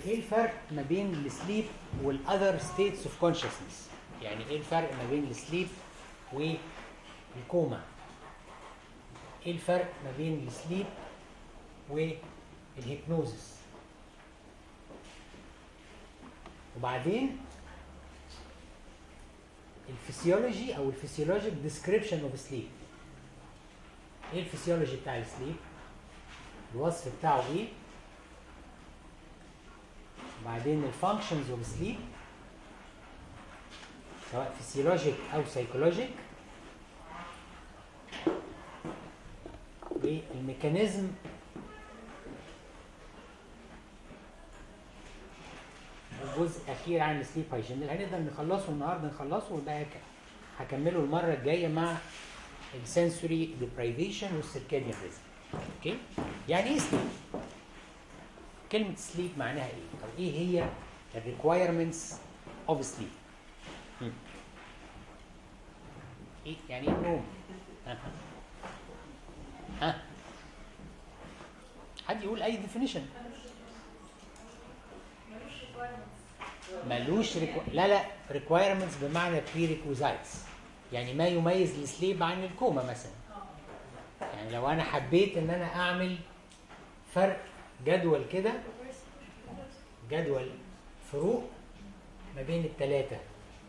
ايه الفرق ما بين السليب والاذر ستيتس اوف كونشسنس يعني ايه الفرق ما بين السليب والكوما ايه الفرق ما بين السليب والهيبنوزس وبعدين الفسيولوجي او الفسيولوجيك ديسكريبشن اوف سليب ايه الفسيولوجي بتاع السليب الوصف بتاعه ايه وبعدين الفانكشنز اوف سليب سواء فيسيولوجيك او سايكولوجيك والميكانيزم الجزء الاخير عن السليب هايجين اللي هنقدر نخلصه النهارده نخلصه وده هك- هكمله المره الجايه مع السنسوري ديبرايفيشن والسيركاديان ريزم اوكي يعني ايه سليب كلمه سليب معناها ايه او ايه هي الريكوايرمنتس اوف سليب ايه يعني ايه نوم ها ها حد يقول اي ديفينيشن ملوش ريكو... لا لا ريكوايرمنتس بمعنى بريكوزايتس يعني ما يميز السليب عن الكوما مثلا يعني لو انا حبيت ان انا اعمل فرق جدول كده جدول فروق ما بين الثلاثه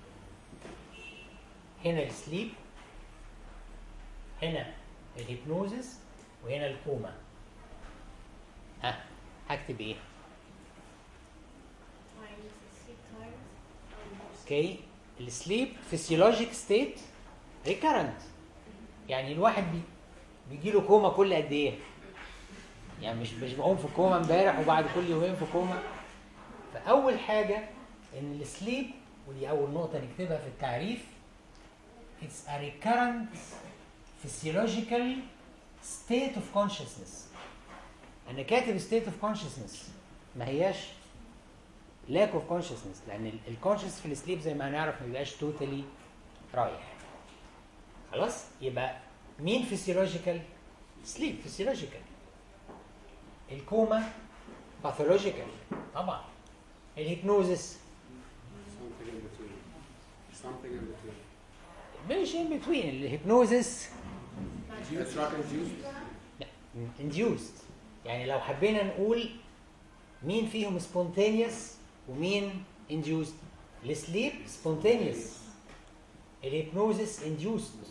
هنا السليب هنا الهيبنوزس وهنا الكوما ها هكتب ايه اوكي السليب فيسيولوجيك ستيت ريكارنت يعني الواحد بي بيجي له كوما كل قد ايه يعني مش مش بقوم في كوما امبارح وبعد كل يومين في كوما فاول حاجه ان السليب ودي اول نقطه نكتبها في التعريف it's a recurrent physiological state of consciousness انا كاتب state of consciousness ما هياش lack of consciousness لان الكونشس في السليب زي ما هنعرف ما بيبقاش توتالي رايح خلاص يبقى مين فيسيولوجيكال سليب فيسيولوجيكال الكوما باثولوجيكال طبعا الهيبنوزس Something in between. Something in between. مش ان بتوين الهيبنوزس It's not induced. induced يعني لو حبينا نقول مين فيهم spontaneous ومين induced السليب spontaneous الهيبنوزس induced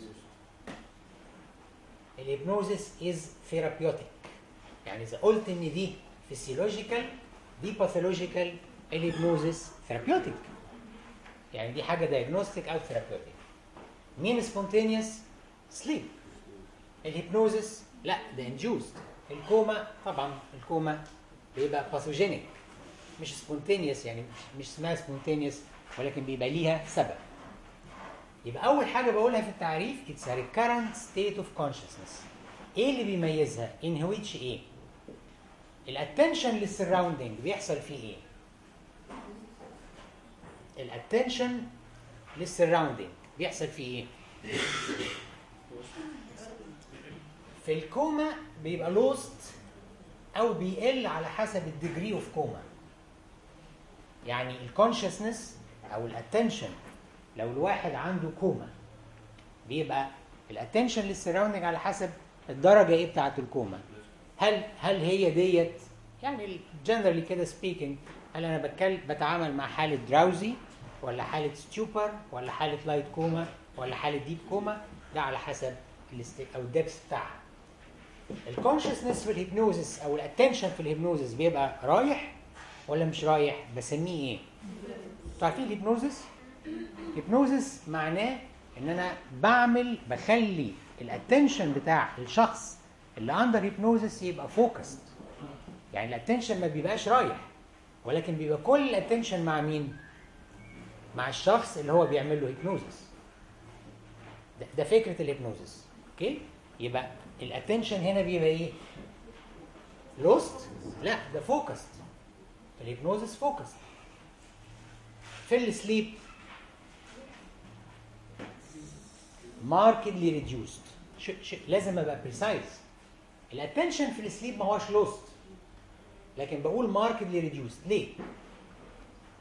الهيبنوزس is therapeutic يعني اذا قلت ان دي physiological دي pathological الهيبنوزس therapeutic يعني دي حاجه diagnostic او therapeutic مين spontaneous sleep الهيبنوزس لا ده induced الكوما طبعا الكوما بيبقى باثوجينيك مش سبونتينيوس يعني مش- مش اسمها سبونتينيوس ولكن بيبقى ليها سبب يبقى اول حاجه بقولها في التعريف it's a recurrent state of consciousness ايه اللي بيميزها in which ايه الاتنشن للسراوندينج بيحصل فيه ايه الاتنشن للسراوندينج بيحصل فيه ايه في الكوما بيبقى لوست او بيقل على حسب الديجري اوف كوما يعني الكونشسنس او الاتنشن لو الواحد عنده كوما بيبقى الاتنشن للسراوندنج على حسب الدرجه ايه بتاعه الكوما هل هل هي ديت يعني جنرالي كده سبيكينج هل انا بتكلم بتعامل مع حاله دراوزي ولا حاله ستيوبر ولا حاله لايت كوما ولا حاله ديب كوما ده على حسب الاست- او الدبس بتاعها الكونشسنس في الهيبنوزس او الاتنشن في الهيبنوزس بيبقى رايح ولا مش رايح بسميه ايه انتوا عارفين الهيبنوزس هيبنوزس معناه ان انا بعمل بخلي الاتنشن بتاع الشخص اللي اندر هيبنوزس يبقى فوكسد يعني الاتنشن ما بيبقاش رايح ولكن بيبقى كل الاتنشن مع مين مع الشخص اللي هو بيعمل له هيبنوزس ده, ده فكره الهيبنوزس اوكي يبقى الاتنشن هنا بيبقى ايه لوست لا ده فوكسد الهيبنوزس فوكسد في السليب markedly reduced ش... ش... لازم ابقى precise الاتنشن في السليب ما هوش لوست لكن بقول markedly reduced ليه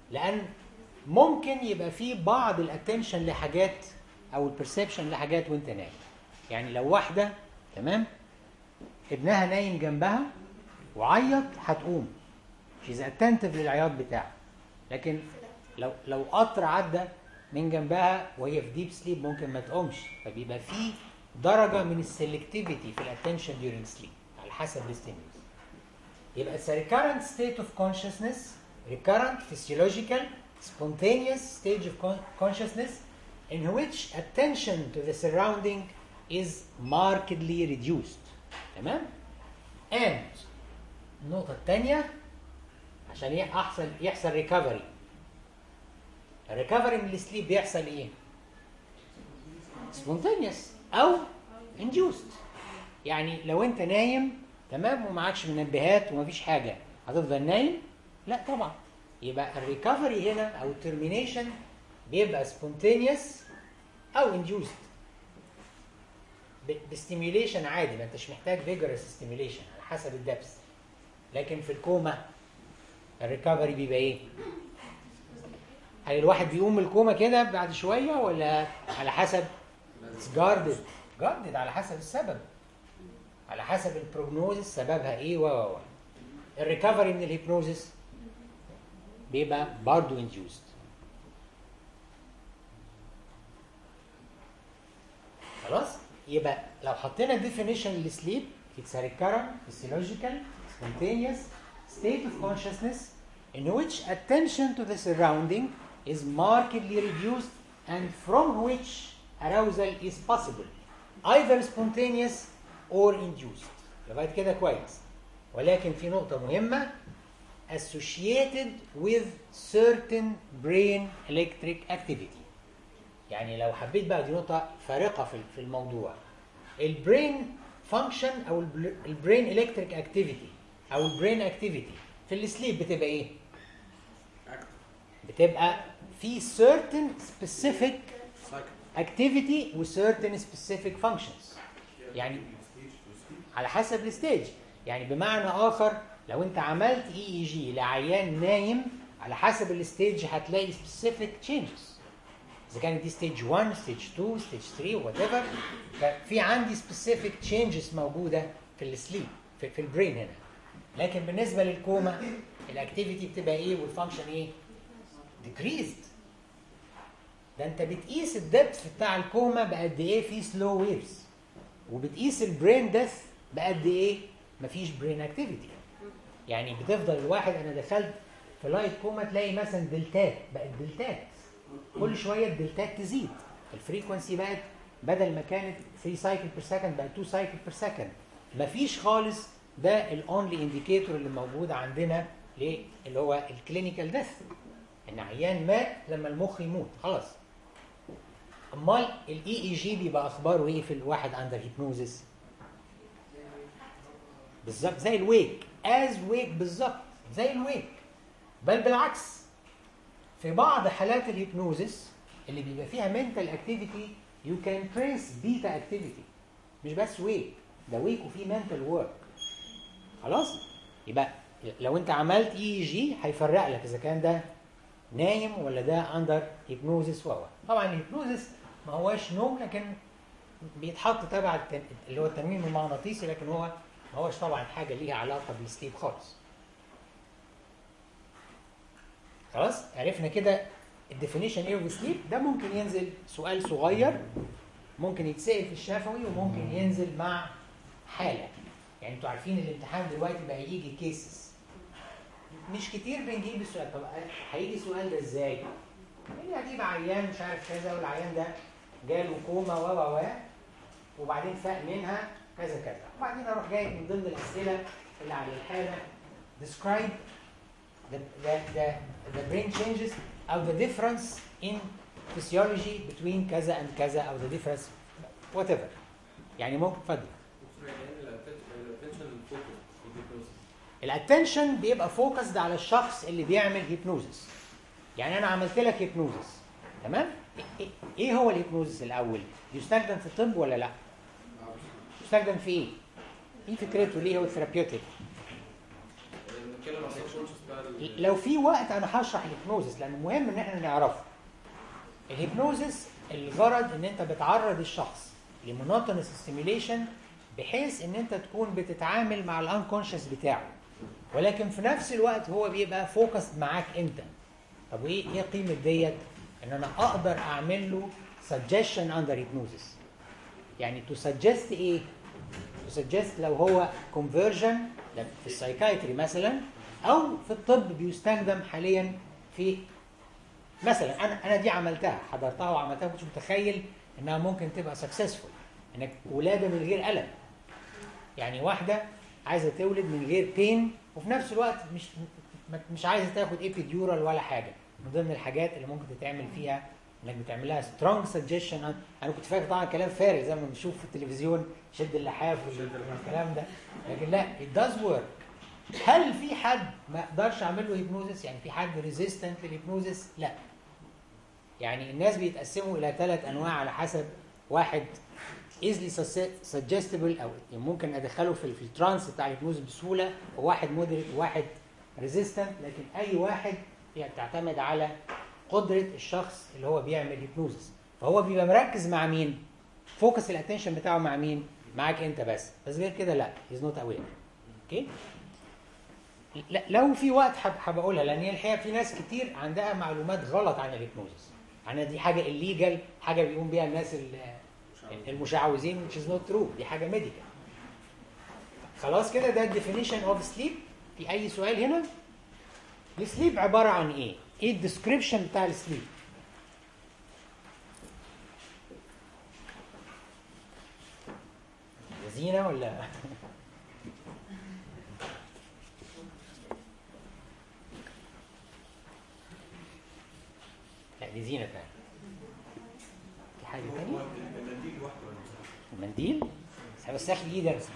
لان ممكن يبقى في بعض الاتنشن لحاجات او البرسبشن لحاجات وانت نايم يعني لو واحده تمام ابنها نايم جنبها وعيط هتقوم شيز اتنتف للعياط بتاعه لكن لو لو قطر عدى من جنبها وهي في ديب سليب ممكن ما تقومش فبيبقى في درجه من السلكتيفيتي في الاتنشن during سليب على حسب الستيمولس يبقى it's a recurrent state of consciousness recurrent physiological spontaneous stage of con- consciousness in which attention to the surrounding is markedly reduced تمام and النقطة الثانية عشان يحصل يحصل ريكفري الريكفري من السليب بيحصل ايه؟ سبونتينيوس او انديوست يعني لو انت نايم تمام ومعكش منبهات ومفيش حاجه هتفضل نايم؟ لا طبعا يبقى الريكفري هنا او الترمينيشن بيبقى سبونتينيوس او انديوست بستيميوليشن عادي ما انتش محتاج فيجرس ستيميوليشن على حسب الدبس لكن في الكوما الريكفري بيبقى ايه؟ هل الواحد بيقوم من الكوما كده بعد شويه ولا على حسب جاردد جاردد على حسب السبب على حسب البروجنوزس سببها ايه و و و الريكفري من الهيبنوزس بيبقى برضه انديوست خلاص يبقى لو حطينا ديفينيشن للسليب it's a recurrent physiological spontaneous state of consciousness in which attention to the surrounding is markedly reduced and from which arousal is possible either spontaneous or induced لغايه كده كويس ولكن في نقطة مهمة associated with certain brain electric activity يعني لو حبيت بقى دي نقطة فارقة في في الموضوع البرين فانكشن او البرين الكتريك اكتيفيتي او البرين اكتيفيتي في السليب بتبقى ايه؟ بتبقى في certain specific activity و certain specific functions يعني على حسب الستيج يعني بمعنى اخر لو انت عملت اي اي جي لعيان نايم على حسب الستيج هتلاقي specific changes اذا كانت دي ستيج 1 ستيج 2 ستيج 3 وات ايفر ففي عندي specific changes موجوده في السليب في, في البرين هنا لكن بالنسبه للكوما الاكتيفيتي بتبقى ايه والفانكشن ايه؟ decreased ده انت بتقيس الدبث بتاع الكوما بقد ايه في سلو ويفز وبتقيس البرين ديث بقد ايه مفيش برين اكتيفيتي يعني بتفضل الواحد انا دخلت في لايت كوما تلاقي مثلا دلتات بقت دلتات كل شويه الدلتات تزيد الفريكونسي بقت بدل ما كانت 3 سايكل بير سكند بقت 2 سايكل بير سكند مفيش خالص ده الاونلي انديكيتور اللي موجود عندنا ليه اللي هو الكلينيكال ديث ان عيان مات لما المخ يموت خلاص امال الاي اي جي بيبقى اخباره ايه في الواحد اندر هيبنوزس بالظبط زي الويك از ويك بالظبط زي الويك بل بالعكس في بعض حالات الهيبنوزس اللي بيبقى فيها منتال اكتيفيتي يو كان تريس بيتا اكتيفيتي مش بس ويك ده ويك وفيه منتال ورك خلاص يبقى لو انت عملت اي اي جي هيفرق لك اذا كان ده نايم ولا ده اندر هيبنوزس وهو طبعا الهيبنوزس ما هواش نوم لكن بيتحط تبع التن... اللي هو التنويم المغناطيسي لكن هو ما هوش طبعا حاجه ليها علاقه بالسليب خالص خلاص عرفنا كده الديفينيشن ايه اوف سليب ده ممكن ينزل سؤال صغير ممكن يتسال في الشفوي وممكن ينزل مع حاله يعني انتوا عارفين الامتحان دلوقتي بقى يجي كيسز مش كتير بنجيب السؤال طب هيجي السؤال ده ازاي؟ يعني هجيب عيان مش عارف كذا والعيان ده جاله كوما و و و وبعدين فاق منها كذا كذا وبعدين اروح جاي من ضمن الاسئله اللي على الحاله describe the, the, the, the brain changes او the difference in physiology between كذا and كذا او the difference whatever يعني ممكن اتفضل الاتنشن بيبقى فوكسد على الشخص اللي بيعمل هيبنوزس يعني انا عملت لك هيبنوزس تمام إيه- ايه هو الهيبنوزس الاول يستخدم في الطب ولا لا يستخدم في ايه ايه فكرته ليه هو ثيرابيوتيك بنتكلم عن سكشوال unconscious بقى ال- لو في وقت انا هشرح الهيبنوزس لانه مهم ان احنا نعرفه الهيبنوزس الغرض ان انت بتعرض الشخص لمونوتونس ستيميوليشن بحيث ان انت تكون بتتعامل مع الانكونشس بتاعه ولكن في نفس الوقت هو بيبقى فوكس معاك انت طب وايه ايه قيمه ديت ان انا اقدر اعمل له suggestion under hypnosis يعني to suggest ايه to suggest لو هو conversion في السايكايتري مثلا او في الطب بيستخدم حاليا في مثلا انا انا دي عملتها حضرتها وعملتها ما كنتش متخيل انها ممكن تبقى سكسسفول انك ولاده من غير الم يعني واحده عايزه تولد من غير بين وفي نفس الوقت مش م- مش عايزه تاخد ايبيديورال ولا حاجه من ضمن الحاجات اللي ممكن تتعمل فيها انك بتعمل لها سترونج سجشن انا كنت فاكر طبعا كلام فارغ زي ما بنشوف في التلفزيون شد اللحاف والكلام ده لكن لا it does work هل في حد ما اقدرش اعمل له هيبنوزس يعني في حد ريزيستنت للهيبنوزس لا يعني الناس بيتقسموا الى ثلاث انواع على حسب واحد easily suggestible او ممكن ادخله في في الترانس بتاع الهيبنوز بسهوله وواحد مودريت وواحد ريزيستنت لكن اي واحد هي بتعتمد على قدره الشخص اللي هو بيعمل هيبنوزس فهو بيبقى مركز مع مين فوكس الاتنشن بتاعه مع مين معاك انت بس بس غير كده لا هيز نوت اوير اوكي لا لو في وقت حب حب اقولها لان هي الحقيقه في ناس كتير عندها معلومات غلط عن الهيبنوزس عن دي حاجه الليجل حاجه بيقوم بيها الناس ال- المشعوذين which is not true دي حاجه ميديكال خلاص كده ده الديفينيشن اوف سليب في اي سؤال هنا السليب عباره عن ايه ايه الديسكريبشن بتاع السليب زينه ولا لا دي زينه تانية في حاجه تانية المنديل بس اخلي ايدي ارسم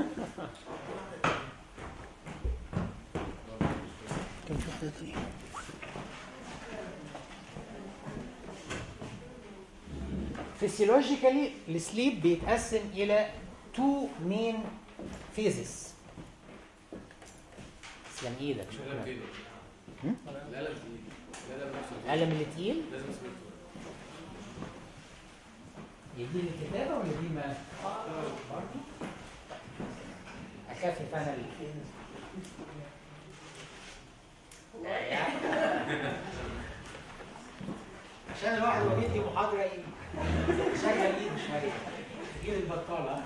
كم في واحدة تانية فيسيولوجيكالي السليب بيتقسم الى تو مين فيزز تسلم ايدك الألم شكرا في ايدك هم؟ الألم في ايدك الألم نفسه في القلم اللي تقيل ايدك. لازم اسمه هي دي الكتابة ولا دي ما؟ برضه؟ أخفف أنا ال عشان الواحد وهو بيدي محاضرة ي- يشغل إيده شوية إيد البطالة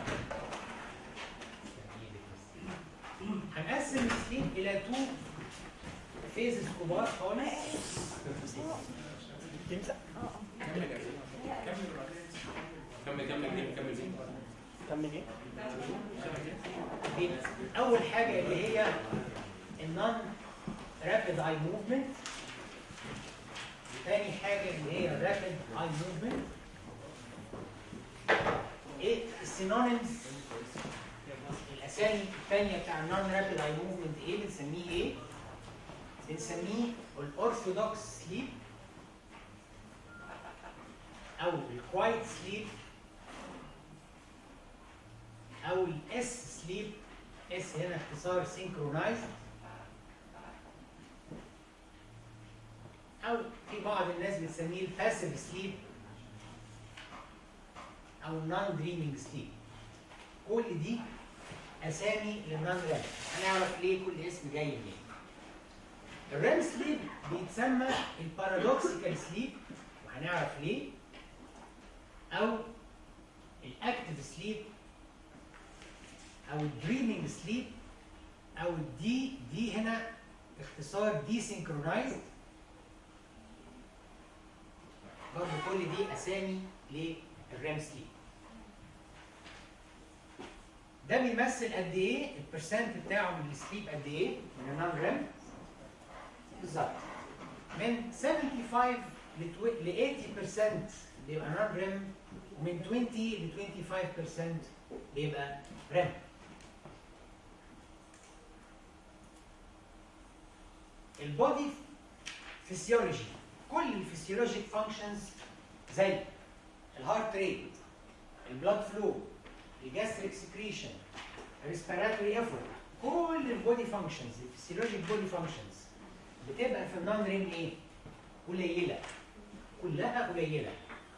هنقسم السليب إلى تو فيزز كبار خالص تمسح كمل كمل كمل كمل دي كمل ايه؟ اول حاجه اللي هي النون رابيد اي موفمنت ثاني حاجه اللي هي الرابيد اي موفمنت ايه السينونيمز الاسامي الثانيه بتاع النون رابيد اي موفمنت ايه بنسميه ايه؟ بنسميه الاورثودوكس سليب او الكوايت سليب او الاس سليب اس هنا اختصار سينكرونايز او في بعض الناس بتسميه الباسيف سليب او النون دريمينج سليب كل دي اسامي للنون ريم هنعرف ليه كل اسم جاي منين الريم سليب بيتسمى البارادوكسيكال سليب وهنعرف ليه او الاكتف سليب او الدريمينج سليب او الدي دي هنا اختصار دي سينكرونايزد برضه كل دي اسامي للريم سليب ده بيمثل قد ايه البرسنت بتاعه من السليب قد ايه من النون ريم بالظبط من 75 ل 80% بيبقى نون ريم ومن 20 ل 25% بيبقى ريم البودي فيسيولوجي كل الفسيولوجيك فانكشنز زي الهارت ريت البلاد فلو الجاستريك سكريشن الريسبيراتوري افورت كل البودي فانكشنز الفسيولوجيك بودي فانكشنز بتبقى في النون ريم ايه؟ قليله كلها قليله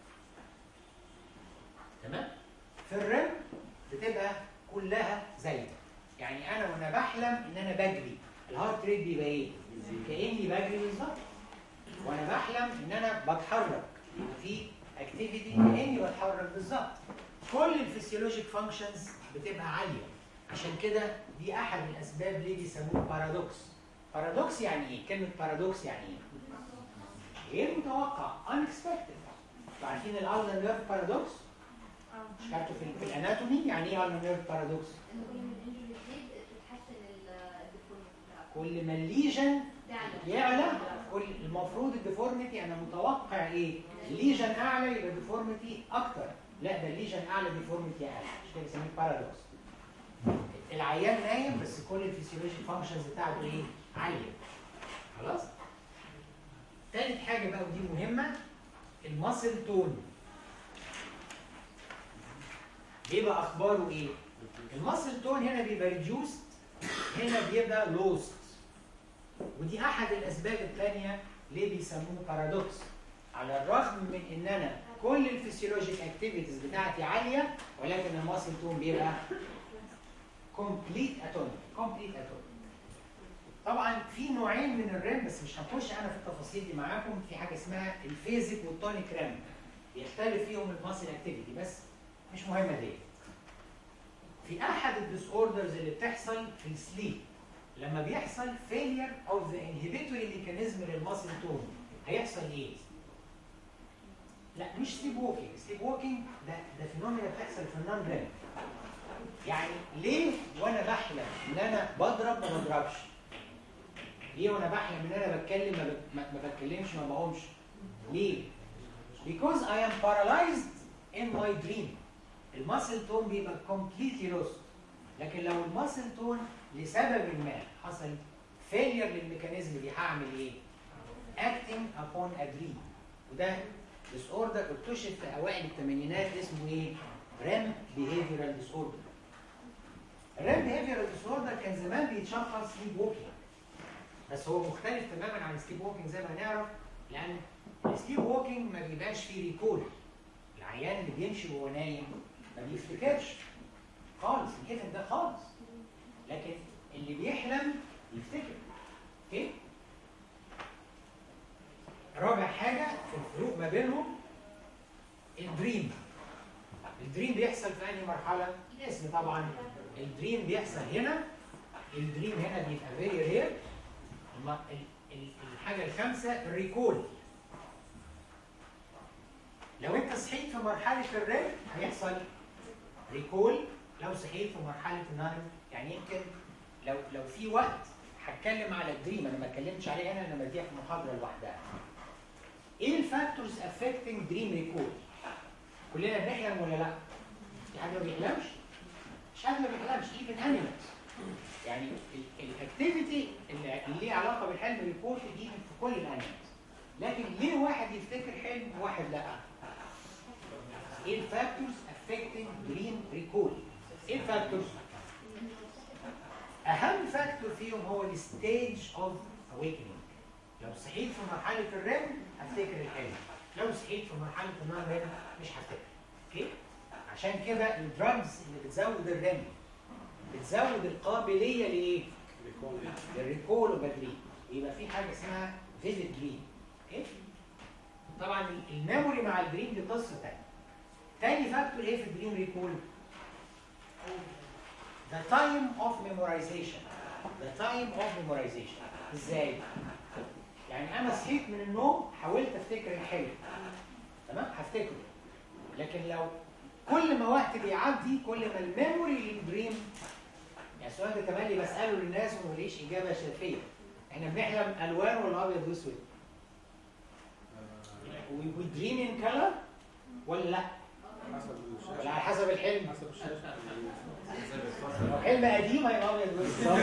تمام؟ في الريم بتبقى كلها زايده يعني انا وانا بحلم ان انا بجري الهارت ريت بيبقى ايه؟ كاني بجري بالظبط وانا بحلم ان انا بتحرك يبقى في اكتيفيتي كاني بتحرك بالظبط كل الفسيولوجيك فانكشنز بتبقى عاليه عشان كده دي احد الاسباب ليه بيسموه بارادوكس بارادوكس يعني ايه كلمه بارادوكس يعني ايه غير متوقع unexpected انتوا عارفين الالنا نيرف بارادوكس مش عارفه في, في الاناتومي يعني ايه النا نيرف بارادوكس انه كل ما الانجري تزيد تتحسن الديفورميتي بتاعته كل ما الليجن تعلى يعلى كل المفروض الديفورميتي انا متوقع ايه الليجن اعلى يبقى ديفورميتي اكتر لا ده الليجن اعلى ديفورميتي اعلى مش كده بنسميه بارادوكس العيان نايم بس كل الفسيولوجي فانكشنز بتاعته ايه عاليه خلاص تالت حاجه بقى ودي مهمه الماسل تون بيبقى اخباره ايه الماسل تون هنا بيبقى ريديوست هنا بيبقى لوست ودي احد الاسباب الثانيه ليه بيسموه بارادوكس على الرغم من ان انا كل الفسيولوجيك اكتيفيتيز بتاعتي عاليه ولكن الماسل تون بيبقى كومبليت اتونيك كومبليت اتونيك طبعا في نوعين من الريم بس مش هخش انا في التفاصيل دي معاكم في حاجه اسمها الفيزيك والتونيك ريم بيختلف فيهم الماسل اكتيفيتي بس مش مهمه دي في احد الديس اوردرز اللي بتحصل في السليب لما بيحصل فيلير اوف ذا انهبيتوري ميكانيزم للماسل تون هيحصل ايه؟ لا مش سليب ووكينج، سليب ووكينج ده ده فينومينا بتحصل في النون ريم يعني ليه وانا بحلم ان انا بضرب ما بضربش؟ ليه وانا بحلم ان انا بتكلم ما, ب... ما ما بتكلمش ما بقومش؟ ليه؟ Because I am paralyzed in my dream. الماسل تون بيبقى completely lost. لكن لو الماسل تون لسبب ما حصل فيلير للميكانيزم دي هعمل ايه؟ acting upon a dream وده ديس اوردر اكتشف في اوائل الثمانينات اسمه ايه؟ ريم بيهيفيرال ديس اوردر. الريم بيهيفيرال ديس اوردر كان زمان بيتشخص سليب ووكينج بس هو مختلف تماما عن السليب ووكينج زي ما هنعرف لان السليب ووكينج ما بيبقاش فيه ريكول العيان اللي بيمشي وهو نايم ما بيفتكرش خالص الكتف ده خالص لكن اللي بيحلم يفتكر اوكي رابع حاجه في الفروق ما بينهم الدريم الدريم بيحصل في انهي مرحله الاسم طبعا الدريم بيحصل هنا الدريم هنا بيبقى فيري رير الحاجه الخامسه الريكول لو انت صحيت في مرحله الريم هيحصل ريكول لو صحيت في مرحله النايم يعني يمكن لو لو في وقت هتكلم على الدريم انا ما اتكلمتش عليه هنا لما دي في محاضره لوحدها ايه الفاكتورز افكتنج دريم ريكول كلنا بنحلم ولا لا في حد ما بيحلمش مش حد ما بيحلمش ايفن انيمالز يعني الاكتيفيتي اللي اللي ليها علاقه بالحلم ريبورت ايفن في كل الانيمالز لكن ليه واحد يفتكر حلم وواحد لا ايه الفاكتورز افكتنج دريم ريكول ايه الفاكتورز اهم فاكتور فيهم هو الستيج اوف awakening لو صحيت في مرحله الريم هفتكر الحلم لو صحيت في مرحله النون ريم مش هفتكر اوكي عشان كده الدراجز اللي بتزود الريم بتزود القابليه لايه للريكول وبدري يبقى في حاجه اسمها فيفيد دريم اوكي طبعا الميموري مع الدريم دي قصه ثانيه تاني فاكتور ايه في الدريم ريكول the time of memorization the time of memorization ازاي يعني انا صحيت من النوم حاولت افتكر الحلم تمام هفتكره لكن لو كل ما وقت بيعدي كل ما الميموري للدريم يعني السؤال ده كمان اللي بساله للناس وما ليش اجابه شافيه احنا بنحلم الوان ولا ابيض واسود؟ وي دريم ان كلر ولا لا؟ حسب ولا الشاشة على حسب الحلم؟ حسب الشاشة لو حلم قديم هيبقى ابيض واسود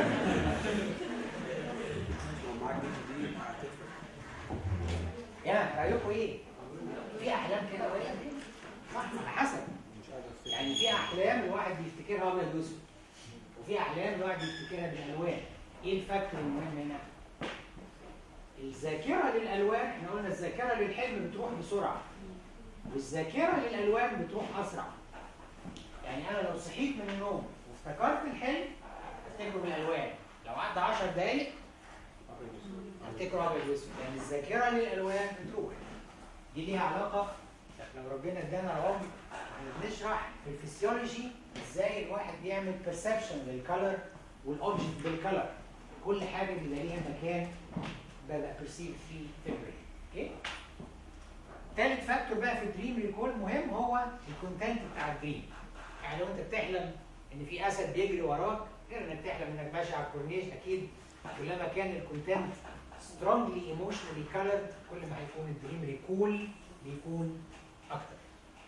لو معاك دي دي هتفرق يا رايكم ايه؟ في احلام كده ولا صح على حسب مش قادر افتكر يعني في احلام الواحد بيفتكرها ابيض واسود وفي اعلام الواحد يفتكرها بالالوان ايه الفاكتور المهم هنا؟ الذاكره للالوان احنا قلنا الذاكره للحلم بتروح بسرعه والذاكره للالوان بتروح اسرع يعني انا لو صحيت من النوم وافتكرت الحلم افتكره بالالوان لو عدى 10 دقايق افتكره ابيض واسود لان الذاكره للالوان بتروح دي ليها علاقه لو ربنا ادانا عمر احنا بنشرح في الفسيولوجي ازاي الواحد بيعمل بيرسبشن للكالر والاوبجكت بالكالر كل حاجه بيبقى ليها مكان ببقى بيرسيف فيه في البرين اوكي تالت فاكتور بقى في الدريم ريكول مهم هو الكونتنت بتاع الدريم يعني لو انت بتحلم ان في اسد بيجري وراك غير انك تحلم انك ماشي على الكورنيش اكيد كلما كان الكونتنت strongly emotionally colored كل ما هيكون الدريم ريكول بيكون اكتر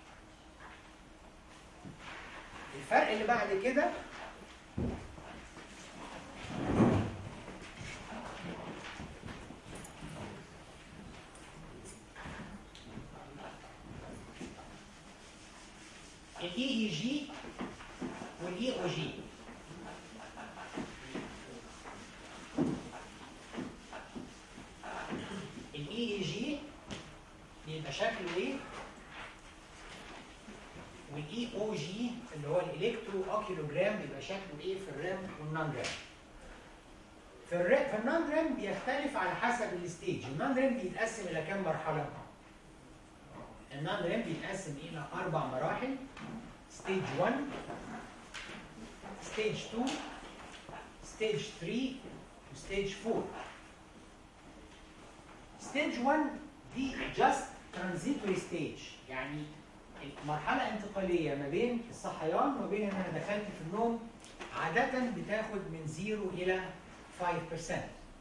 الفرق اللي بعد كده الاي اي جي والاي او جي الاي اي جي بيبقى شكله ايه والاي او جي اللي هو الالكترو اوكيلوجرام بيبقى شكله ايه في الرام والنون رام في الرام في النون رام بيختلف على حسب الستيج النون رام بيتقسم الى كام مرحله النون رام بيتقسم الى اربع مراحل ستيج 1 ستيج 2 ستيج 3 وستيج 4 ستيج 1 دي جاست ترانزيتوري ستيج يعني مرحلة انتقالية ما بين الصحيان وما بين ان انا دخلت في النوم عادة بتاخد من 0 الى 5%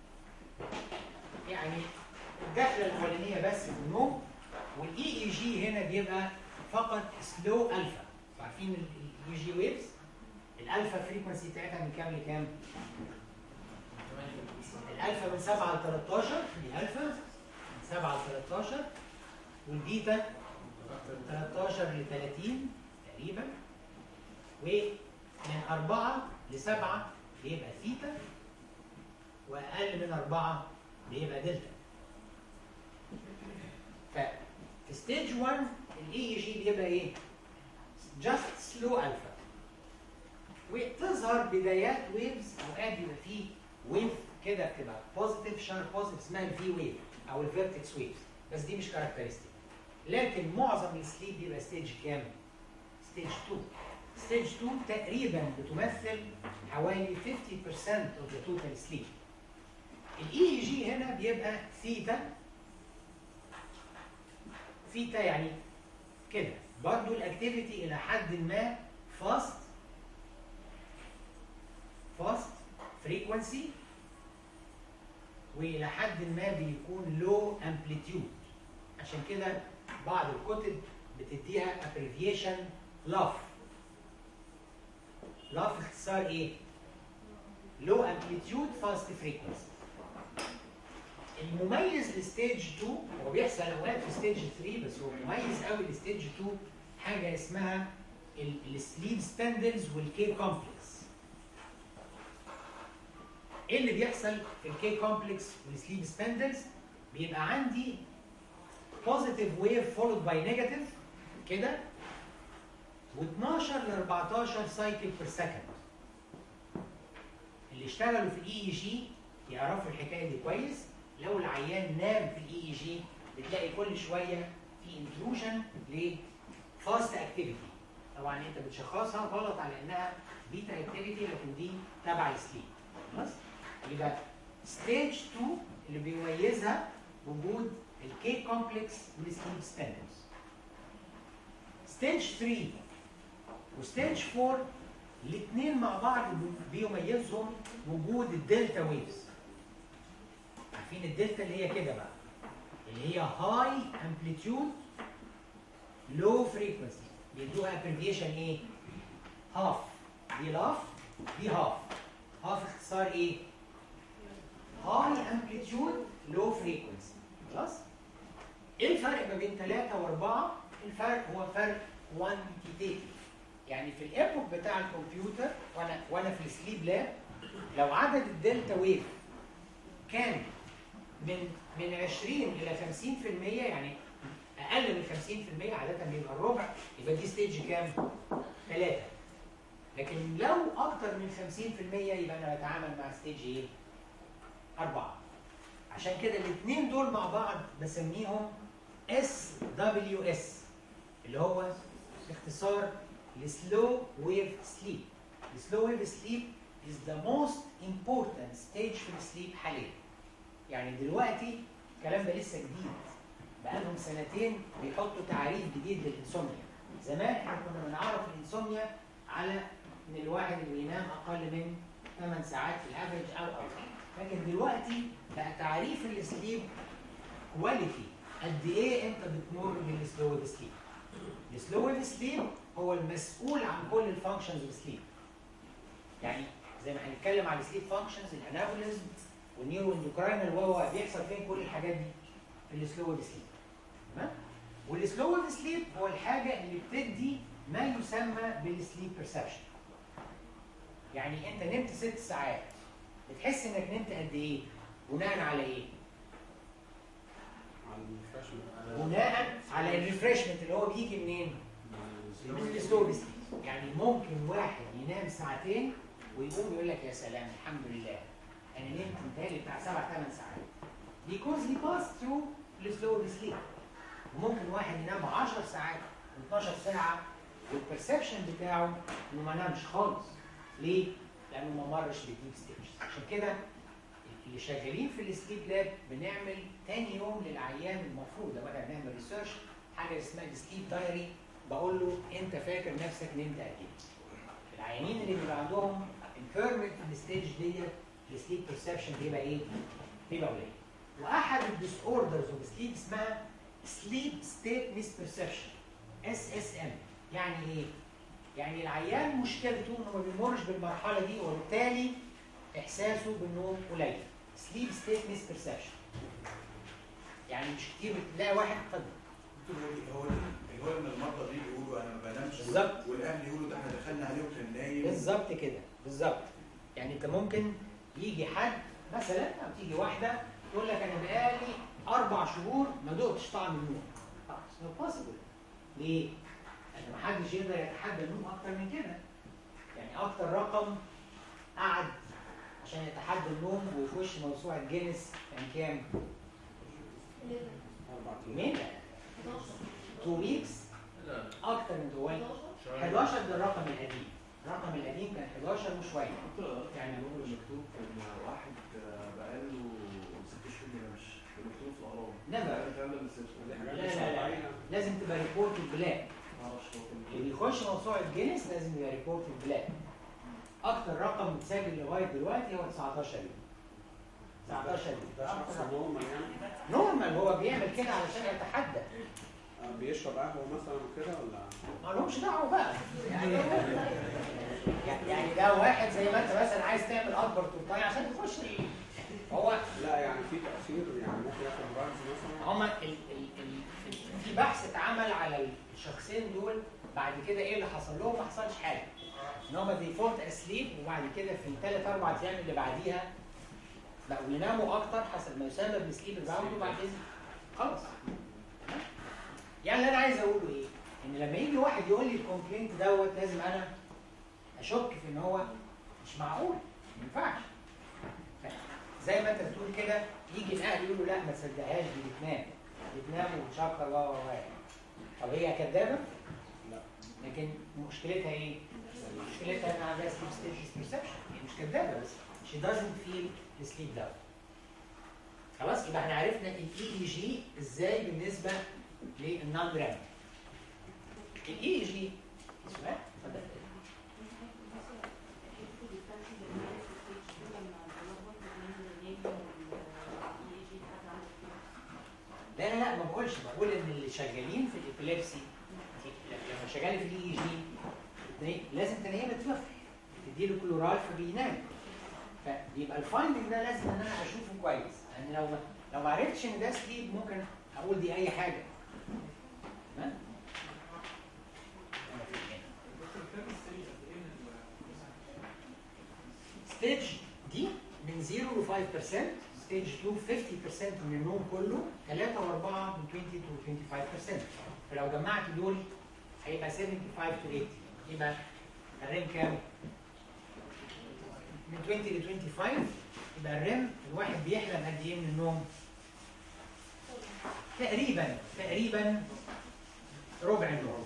يعني الدخلة الأولانية بس في النوم والاي اي جي هنا بيبقى فقط سلو الفا عارفين الاي جي ويفز الالفا فريكونسي بتاعتها من كام لكام؟ الالفا من 7 ل 13 دي الفا من 7 ل 13 والبيتا من 13 ل 30 تقريبا ومن 4 ل 7 بيبقى ثيتا واقل من 4 بيبقى دلتا ففي ستيج 1 الاي اي جي بيبقى ايه؟ جاست سلو الفا وتظهر بدايات ويفز اوقات بيبقى فيه ويف كده بتبقى بوزيتيف شارب بوزيتيف اسمها الفي ويف او الفيرتكس ويفز بس دي مش كاركترستيك لكن معظم السليب بيبقى ستيج كام؟ ستيج 2 ستيج 2 تقريبا بتمثل حوالي 50% of the total sleep الاي اي جي هنا بيبقى ثيتا ثيتا يعني كده برضو الاكتيفيتي الى حد ما فاست فاست فريكونسي والى حد ما بيكون لو امبليتيود عشان كده بعض الكتب بتديها ابريفيشن لاف لاف اختصار ايه؟ لو امبليتيود فاست فريكونسي المميز لستيج 2 هو بيحصل اوقات في ستيج 3 بس هو مميز قوي لستيج 2 حاجه اسمها السليب ستاندرز والكي كومبلكس ايه اللي بيحصل في الكي كومبلكس والسليب ستاندرز بيبقى عندي positive wave followed by negative كده و12 ل 14 سايكل بير سكند اللي اشتغلوا في الاي اي جي يعرفوا الحكايه دي كويس لو العيان نام في الاي اي جي بتلاقي كل شويه في انتروجن لفاست اكتيفيتي طبعا انت بتشخصها غلط على انها بيتا اكتيفيتي لكن دي تبع السليب خلاص يبقى ستيج 2 اللي بيميزها وجود الكي كومبلكس والسليب ستاندرز ستيج 3 وستيج 4 الاثنين مع بعض بيميزهم وجود الدلتا ويفز عارفين الدلتا اللي هي كده بقى اللي هي هاي امبليتيود لو فريكونسي بيدوها ابريفيشن ايه؟ هاف دي لاف دي هاف هاف اختصار ايه؟ هاي امبليتيود لو فريكونسي خلاص؟ ايه الفرق ما بين ثلاثة وأربعة؟ الفرق هو فرق كوانتيتيف يعني في الايبوك بتاع الكمبيوتر وانا وانا في السليب لاب لو عدد الدلتا ويف كان من من 20 الى 50% يعني اقل من 50% عاده بيبقى الربع يبقى دي ستيج كام؟ ثلاثه لكن لو اكتر من 50% يبقى انا بتعامل مع ستيج ايه؟ اربعه عشان كده الاثنين دول مع بعض بسميهم اس دبليو اس اللي هو باختصار السلو ويف سليب السلو ويف سليب is the most important stage في السليب حاليا يعني دلوقتي الكلام ده لسه جديد بقالهم سنتين بيحطوا تعريف جديد للانسوميا زمان احنا كنا بنعرف الانسوميا على ان الواحد اللي بينام اقل من 8 ساعات في الافرج او او لكن دلوقتي بقى تعريف السليب كواليتي قد ايه انت بتمر بالسلو ويف سليب السلو ويف سليب هو المسؤول عن كل الفانكشنز السليب يعني زي ما هنتكلم على السليب فانكشنز الانابوليزم والنيورو اندوكراينال وهو بيحصل فين كل الحاجات دي في السلو ويف سليب تمام والسلو ويف سليب هو الحاجه اللي بتدي ما يسمى بالسليب بيرسبشن يعني انت نمت ست ساعات بتحس انك نمت قد ايه بناء على ايه على الفاشن بناء على الريفرشمنت اللي هو بيجي منين من السلو ويف سليب يعني ممكن واحد ينام ساعتين ويقوم يقول لك يا سلام الحمد لله انا نمت متهيألي بتاع سبع ثمان ساعات because he passed through السلو sleep وممكن واحد ينام 10 ساعات و12 ساعه والبرسبشن بتاعه انه ما نامش خالص ليه؟ لانه ما مرش بالديب ستيجز عشان كده اللي شغالين في السليب لاب بنعمل تاني يوم للعيان المفروض لو احنا بنعمل ريسيرش حاجه اسمها السليب دايري بقول له انت فاكر نفسك نمت قد ايه؟ العيانين اللي بيبقى عندهم impairment في الستيج ديت السليب بيرسبشن بيبقى ايه؟ بيبقى قليل. واحد الديس اوردرز اوف سليب اسمها سليب ستيت ميس بيرسبشن اس اس ام يعني ايه؟ يعني العيان مشكلته انه ما بيمرش بالمرحله دي وبالتالي احساسه بالنوم قليل سليب ستيت ميس بيرسبشن يعني مش كتير بتلاقي واحد اتفضل هو هو ان المرضى دي يقولوا انا ما بنامش بالظبط. والاهل يقولوا ده احنا دخلنا عليه وكان نايم بالظبط كده بالظبط يعني انت ممكن يجي حد مثلا او تيجي واحده تقول لك انا بقالي اربع شهور ما دقتش طعم النوم اتس نو بوسيبل ليه؟ لان ما حدش يقدر يتحدى النوم اكتر من كده يعني اكتر رقم قعد عشان يتحدى النوم ويخش موسوعه جينيس كان كام؟ اربع يومين 11 2 ويكس اكتر من دوال 11 ده الرقم القديم الرقم القديم كان 11 وشويه يعني هو مكتوب ان واحد بقاله ست شهور ما نامش ده مكتوب في الاهرام نيفر الكلام ده من ست شهور لا لا لا لازم تبقى ريبورت بلاك معرفش هو كان اللي يخش موسوعه جينيس لازم يبقى ريبورت بلاك اكتر رقم متسجل لغايه دلوقتي هو 19 يوم 19 يوم ده شخص نورمال يعني نورمال هو بيعمل كده علشان يتحدى آه، بيشرب قهوه مثلا وكده ولا ما لهمش دعوه بقى يعني يعني ده واحد زي ما انت مثلا عايز تعمل اكبر تورتايه عشان تخش هو لا يعني في تاثير يعني ممكن ياخد دراجز مثلا هما ال ال ال في بحث اتعمل على الشخصين دول بعد كده ايه اللي حصل لهم ما حصلش حاجه ان هما ديفولت اسليب وبعد كده في الثلاث اربع ايام اللي بعديها بقوا يناموا اكتر حسب ما يسمى بالسليب ريباوند وبعدين خلاص يعني اللي انا عايز اقوله ايه؟ ان لما يجي واحد يقول لي الكومبلينت دوت لازم انا اشك في ان هو مش معقول ما ينفعش زي ما انت بتقول كده يجي الاهل يقولوا لا ما تصدقهاش دي بتنام بتنام وبتشكر و و و طب هي كدابه؟ لا لكن مشكلتها ايه؟ مشكلتها ان عندها سليب ستيج بيرسبشن هي مش كدابه بس she doesn't feel the sleep down خلاص يبقى احنا عرفنا الاي اي جي ازاي بالنسبه للنون رام الاي اي جي سؤال اتفضل لا لا لا ما بقولش بقول ان اللي شغالين في الابيليبسي لما شغال في الاي جي لازم تنيم الطفل تديله كلورال فبينام فيبقى الفايندنج ده لازم ان انا اشوفه كويس لان لو ما لو ما عرفتش ان ده سليب ممكن اقول دي اي حاجه تمام؟ أنا في هنا. ستيج دي من 0 ل 5% ستيج 2 50% من النوم كله 3 و4 من 20 to 25% فلو جمعت دول هيبقى 75 to 80 يبقى الريم كام؟ من 20 ل 25 يبقى الريم الواحد بيحلم قد ايه من النوم؟ تقريبا تقريبا ربع النوم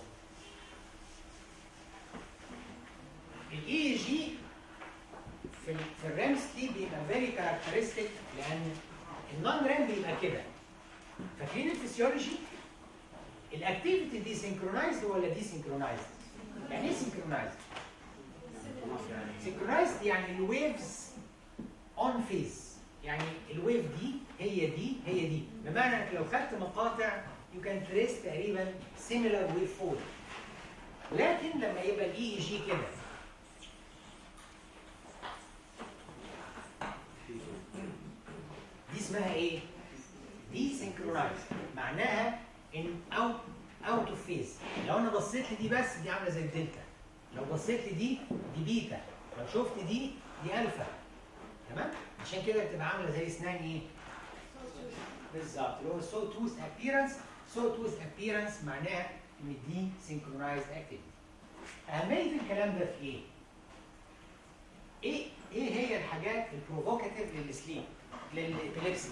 الاي جي في ال في الريم سليب بيبقى فيري كاركترستيك لان النون ريم بيبقى كده فاكرين الفسيولوجي الاكتيفيتي دي سينكرونايزد ولا دي سينكرونايزد؟ يعني ايه سينكرونايزد؟ سينكرونايزد يعني الويفز اون فيز يعني الويف دي هي دي هي دي بمعنى انك لو خدت مقاطع يو كان تريس تقريبا سيميلار ويف فول لكن لما يبقى الاي اي جي كده دي اسمها ايه؟ دي سينكرونايز معناها ان اوت اوت اوف فيز لو انا بصيت لدي بس دي عامله زي الدلتا لو بصيت لدي دي بيتا لو شفت دي دي الفا تمام عشان كده بتبقى عامله زي اسنان ايه بالظبط اللي هو سو توث ابييرنس سو توث ابييرنس معناها ان دي سينكرونايزد اكتيفيتي اهميه الكلام ده في ايه ايه ايه هي الحاجات البروفوكاتيف للسليب للابيليبسي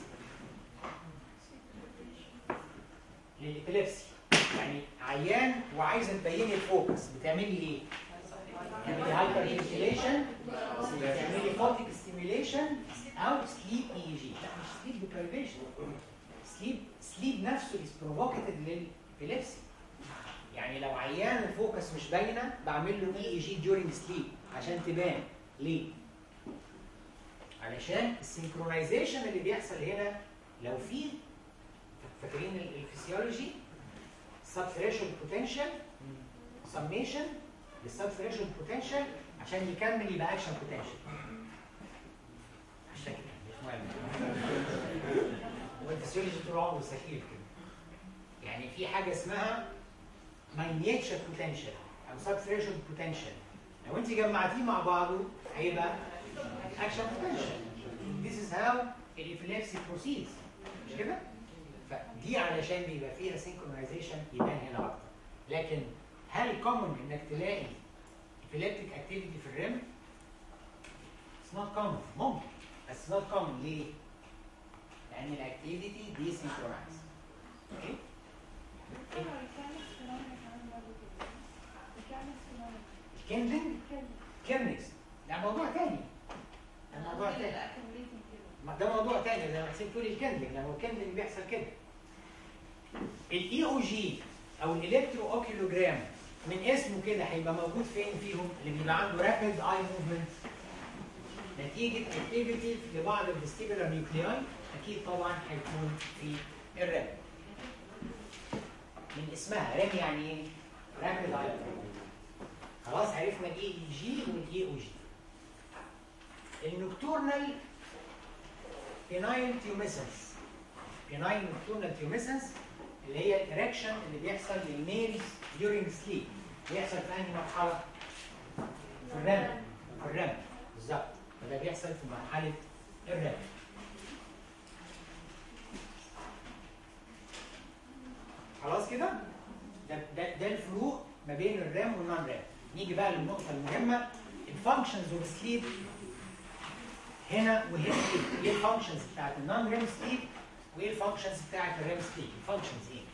للابيليبسي يعني عيان وعايزه تبيني الفوكس بتعملي ايه؟ بتعملي هايبر فينتيليشن بتعملي فوتيك ستيميوليشن او سليب اي جي لا مش سليب ديبريفيشن سليب سليب نفسه از بروفوكاتيف للابيليبسي يعني لو عيان الفوكس مش باينه بعمل له اي اي جي ديورنج سليب عشان تبان ليه؟ علشان السينكرونايزيشن اللي بيحصل هنا لو في فاكرين ال- الفسيولوجي سب ثريشولد بوتنشال سميشن للسب ثريشولد بوتنشال عشان يكمل يبقى اكشن بوتنشال عشان كده مش مهم هو الفسيولوجي طول عمره سخيف كده يعني في حاجه اسمها ماينيتشر بوتنشال او سب ثريشولد بوتنشال لو انت جمعتيه مع بعضه هيبقى اكشن بوتنشال This is how الابيليبسي proceeds مش كده؟ فدي علشان بيبقى فيها سينكرونايزيشن يبان هنا اكتر لكن هل كومن انك تلاقي epileptic activity في الريم؟ It's not common ممكن بس not common ليه؟ لان الاكتيفيتي دي سينكرونايز اوكي؟ الكندنج كيرنكس ده موضوع تاني ده موضوع تاني ما ده موضوع تاني زي ما حسين تقول الكندنج لما الكندنج بيحصل كده الاي او جي او الالكترو اوكيلوجرام من اسمه كده هيبقى موجود فين فيهم اللي بيبقى عنده رابيد اي موفمنت نتيجه اكتيفيتي لبعض الفيستيبولار نيوكلياي اكيد طبعا هيكون في الرام من اسمها رام يعني ايه؟ رابيد اي خلاص عرفنا الاي اي جي والاي او جي النكتورنال بيناين تيوميسنس بيناين نكتورنال تيوميسنس اللي هي الاريكشن اللي بيحصل للميلز during sleep بيحصل في انهي مرحله؟ في الرم في الرم بالظبط فده بيحصل في مرحله الرم خلاص كده؟ ده ده ده الفروق ما بين الرام والنون رام نيجي بقى للنقطه المهمه الفانكشنز اوف سليب هنا وهنا ايه؟ ايه الفانكشنز بتاعت النون ريم سليب وايه الفانكشنز بتاعت الريم سليب؟ الفانكشنز ايه؟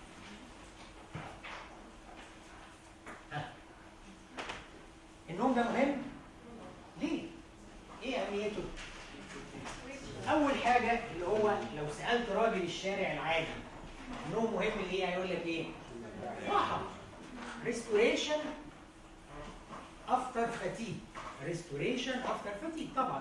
ها. النوم ده مهم؟ ليه؟ ايه اهميته؟ اول حاجه اللي هو لو سالت راجل الشارع العادي النوم مهم ليه؟ هيقول لك ايه؟ راحه restoration after fatigue restoration after fatigue طبعا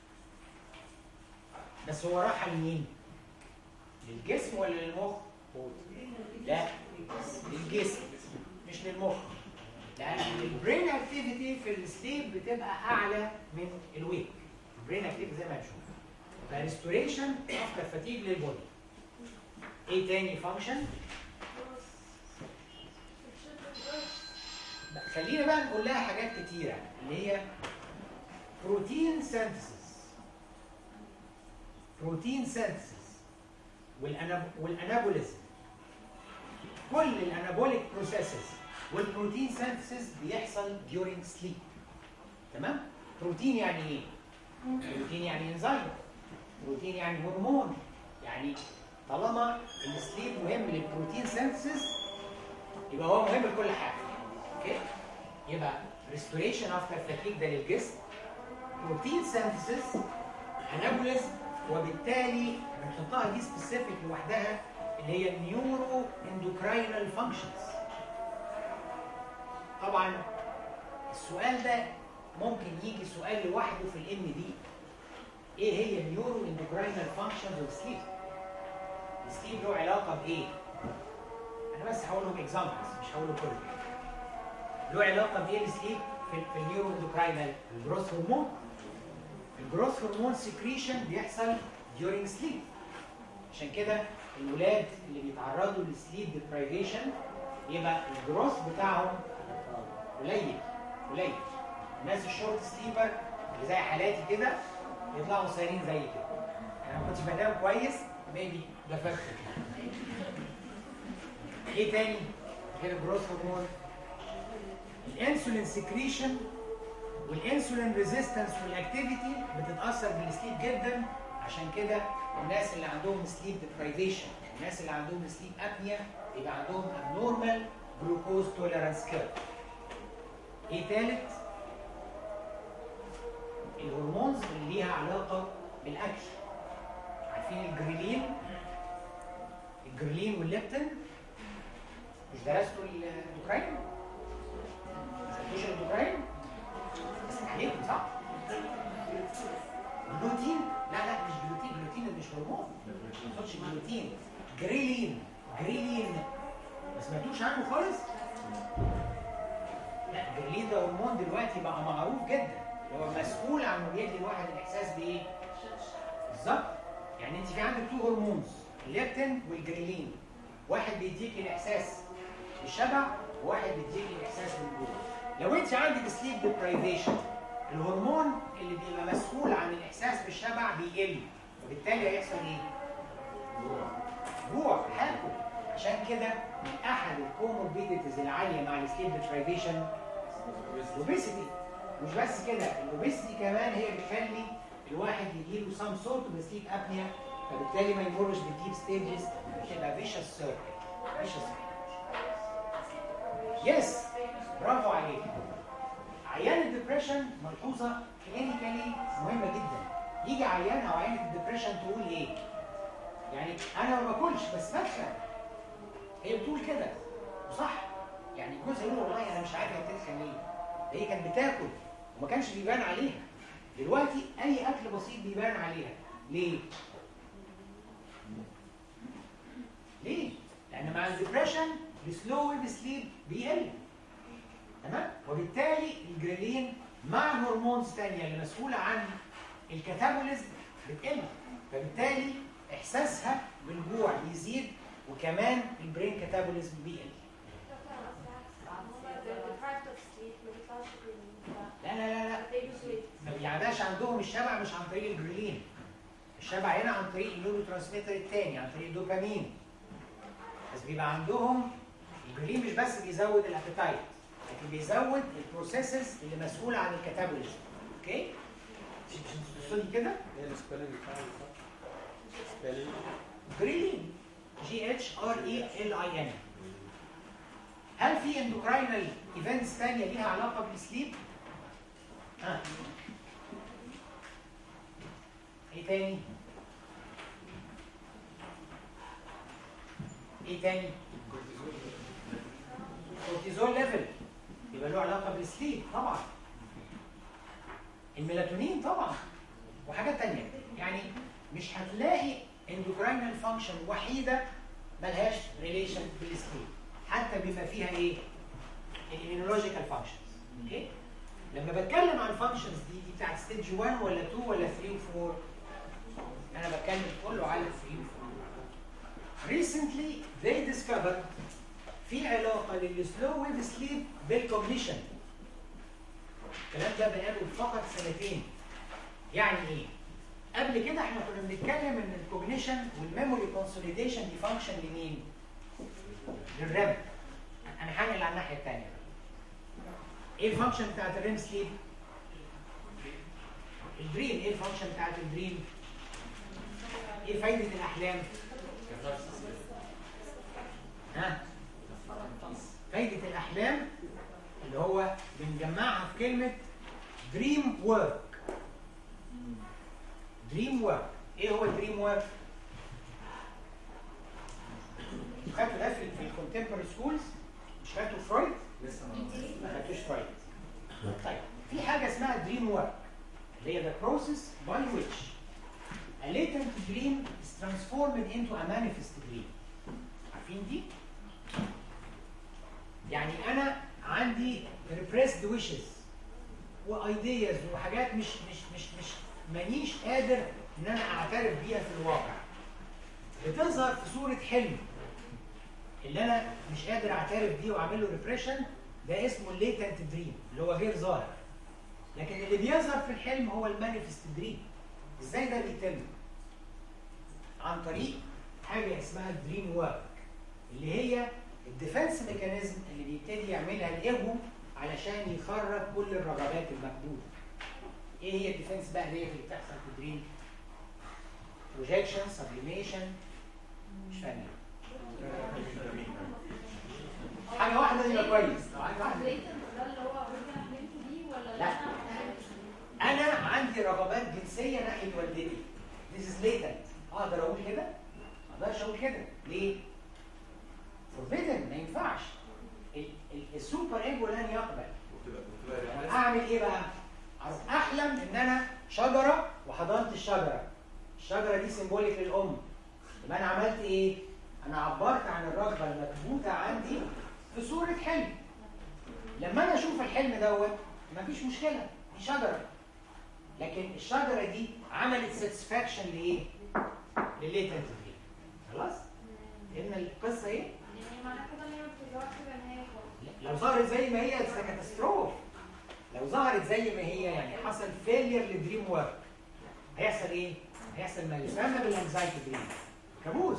بس هو راحة لمين؟ للجسم ولا للمخ؟ لا للجسم مش للمخ لأن البرين اكتيفيتي في السليب بتبقى أعلى من الويك البرين اكتيفيتي زي ما هنشوف فريستوريشن افتر فاتيج للبودي ايه تاني فانكشن؟ خلينا بقى نقول لها حاجات كتيرة اللي هي بروتين سينثيسيس بروتين سينثيسيس والانابوليزم كل الانابوليك بروسيسز والبروتين سينثيسيس بيحصل during sleep تمام بروتين يعني ايه بروتين يعني انزيم بروتين يعني هرمون يعني طالما السليب مهم للبروتين سينثيسيس يبقى هو مهم لكل حاجه اوكي يبقى ريستوريشن افتر فاتيك ده للجسم بروتين سينثيسيس انابوليزم وبالتالي بنحطها دي سبيسيفيك لوحدها اللي هي النيورو اندوكراينال فانكشنز طبعا السؤال ده ممكن يجي سؤال لوحده في الام دي ايه هي النيورو اندوكراينال فانكشنز اوف سليب السليب له علاقه بايه انا بس هقول لهم اكزامبلز مش هقول كله له علاقه بايه السليب في, في النيورو اندوكراينال الجروث هرمون الجروث هرمون سكريشن بيحصل during sleep عشان كده الولاد اللي بيتعرضوا لسليب ديبرايفيشن يبقى الجروث بتاعهم قليل قليل الناس الشورت سليبر اللي زي حالاتي كده يطلعوا قصيرين زي كده انا ما كنتش بنام كويس ميبي ده فرق ايه تاني غير الجروث هرمون الانسولين سكريشن والانسولين ريزيستنس والاكتيفيتي بتتاثر بالسليب جدا عشان كده الناس اللي عندهم سليب ديبرايفيشن الناس اللي عندهم سليب ابنيا يبقى عندهم abnormal جلوكوز توليرانس كيرف ايه تالت الهرمونز اللي ليها علاقه بالاكل عارفين الجريلين الجريلين والليبتين مش درستوا الاندوكراين؟ ما سالتوش الاندوكراين؟ بس عليكم صح؟ جلوتين؟ لا لا مش جلوتين جلوتين مش هرمون ما تقصدش جلوتين جريلين جريلين ما سمعتوش عنه خالص؟ لا الجريلين ده هرمون دلوقتي بقى معروف جدا هو مسؤول عن انه بيدي الواحد الاحساس بايه؟ بالظبط يعني انت في عندك تو هرمونز الليبتين والجريلين واحد بيديك الاحساس بالشبع وواحد بيديك الاحساس بالجوع لو انت عندك سليب ديبرايفيشن الهرمون اللي بيبقى مسؤول عن الاحساس بالشبع بيقل وبالتالي هيحصل ايه؟ جوع هاكل عشان كده من احد الكوموربيديتيز العاليه مع السليب ديبرايفيشن الاوبيسيتي مش بس كده الاوبيسيتي كمان هي بتخلي الواحد يجيله سام سورت من سليب ابنيا فبالتالي ما يمرش بالديب ستيجز تبقى فيشس سيركل فيشس يس برافو عليك عيان الدبريشن ملحوظه كلينيكالي مهمه جدا يجي عيان او عيان الدبريشن تقول ايه؟ يعني انا ما باكلش بس بدخن هي بتقول كده وصح يعني جوزها يقول والله انا مش عارف هي بتدخن ليه ده هي كانت بتاكل وما كانش بيبان عليها دلوقتي اي اكل بسيط بيبان عليها ليه؟ ليه؟ لان مع الدبريشن السلو ويف سليب بيقل تمام؟ وبالتالي الجريلين مع الهرمونز الثانيه اللي مسؤوله عن الكاتابوليزم بتقل فبالتالي احساسها بالجوع بيزيد وكمان البرين كاتابوليزم بيقل لا لا لا لا ما بيعداش عندهم الشبع مش عن طريق الجريلين الشبع هنا عن طريق النيورو ترانسميتر الثاني عن طريق الدوبامين بس بيبقى عندهم الجريلين مش بس بيزود الابيتايت لكن بيزود البروسيسز اللي مسؤوله عن الكاتابوليزم اوكي مش مش تقصدي كده ايه السبيلنج بتاعه بالظبط؟ سبيلنج جريلين جي اتش ار اي ال اي ان هل في اندوكراينال ايفنتس ثانيه ليها علاقه بالسليب؟ ها ايه تاني؟ ايه تاني؟ كورتيزول ليفل يبقى له علاقه بالسليب طبعا الميلاتونين طبعا وحاجات تانية يعني مش هتلاقي اندوكراينال فانكشن وحيده ملهاش ريليشن بالسليب حتى بما فيها ايه؟ الاميونولوجيكال فانكشنز اوكي؟ لما بتكلم عن الفانكشنز دي دي بتاعت ستيج 1 ولا 2 ولا 3 و4 انا بتكلم كله على 3 و4 recently they discovered في علاقه للسلو ويف سليب بالكوجنيشن الكلام ده بقاله فقط سنتين يعني ايه قبل كده احنا كنا بنتكلم ان الكوجنيشن والميموري كونسوليديشن دي فانكشن لمين للرام انا هنقل على الناحيه الثانيه ايه الفانكشن بتاعت الريم سليب الدريم ايه الفانكشن بتاعت الدريم ايه فايده الاحلام ها فايده الاحلام اللي هو بنجمعها في كلمه دريم ورك دريم ورك ايه هو الدريم ورك خدتوا ده في في الكونتمبرري سكولز مش خدتوا فرويد لسه ما ما خدتوش فرويد طيب في حاجه اسمها دريم ورك اللي هي the process by which a latent dream is transformed into a manifest dream عارفين دي؟ يعني انا عندي repressed wishes وايدياز وحاجات مش مش مش مش مانيش قادر ان انا اعترف بيها في الواقع بتظهر في صوره حلم اللي انا مش قادر اعترف بيه واعمل له ريبريشن ده اسمه الليتنت دريم اللي هو غير ظاهر لكن اللي بيظهر في الحلم هو المانيفست دريم ازاي ده بيتم عن طريق حاجه اسمها الدريم ورك اللي هي الديفنس ميكانيزم اللي بيبتدي يعملها الايجو علشان يخرج كل الرغبات المحدوده ايه هي الديفنس بقى ديت اللي بتحصل في الدريم بروجيكشن سبليميشن مش فاهم حاجه واحده يبقى كويس لو حاجه واحده latent ده اللي هو ممكن احلمت بيه ولا لا. انا عندي رغبات جنسيه ناحيه والدتي This is latent اقدر اقول كده؟ ما اقدرش اقول كده ليه؟ forbidden ما ينفعش ال- ال- السوبر ايجو لن يقبل وبتبقى بتبقى أنا اعمل ايه بقى؟ أروح احلم ان انا شجره وحضنت الشجره الشجره دي سيمبوليك للام يبقى انا عملت ايه؟ انا عبرت عن الرغبه المكبوته عندي في صوره حلم لما انا اشوف الحلم دوت مفيش مشكله دي شجره لكن الشجره دي عملت ساتسفاكشن لايه؟ لليتنت دريم خلاص؟ فهمنا القصه ايه؟ يعني معنى كده ان هي ما بترجعش تبقى نهايه خالص لو ظهرت زي ما هي ده كاتاستروف لو ظهرت زي ما هي يعني حصل فيلير لدريم ورك هيحصل ايه؟ هيحصل ما يسمى بالانكزايتي دريم كابوس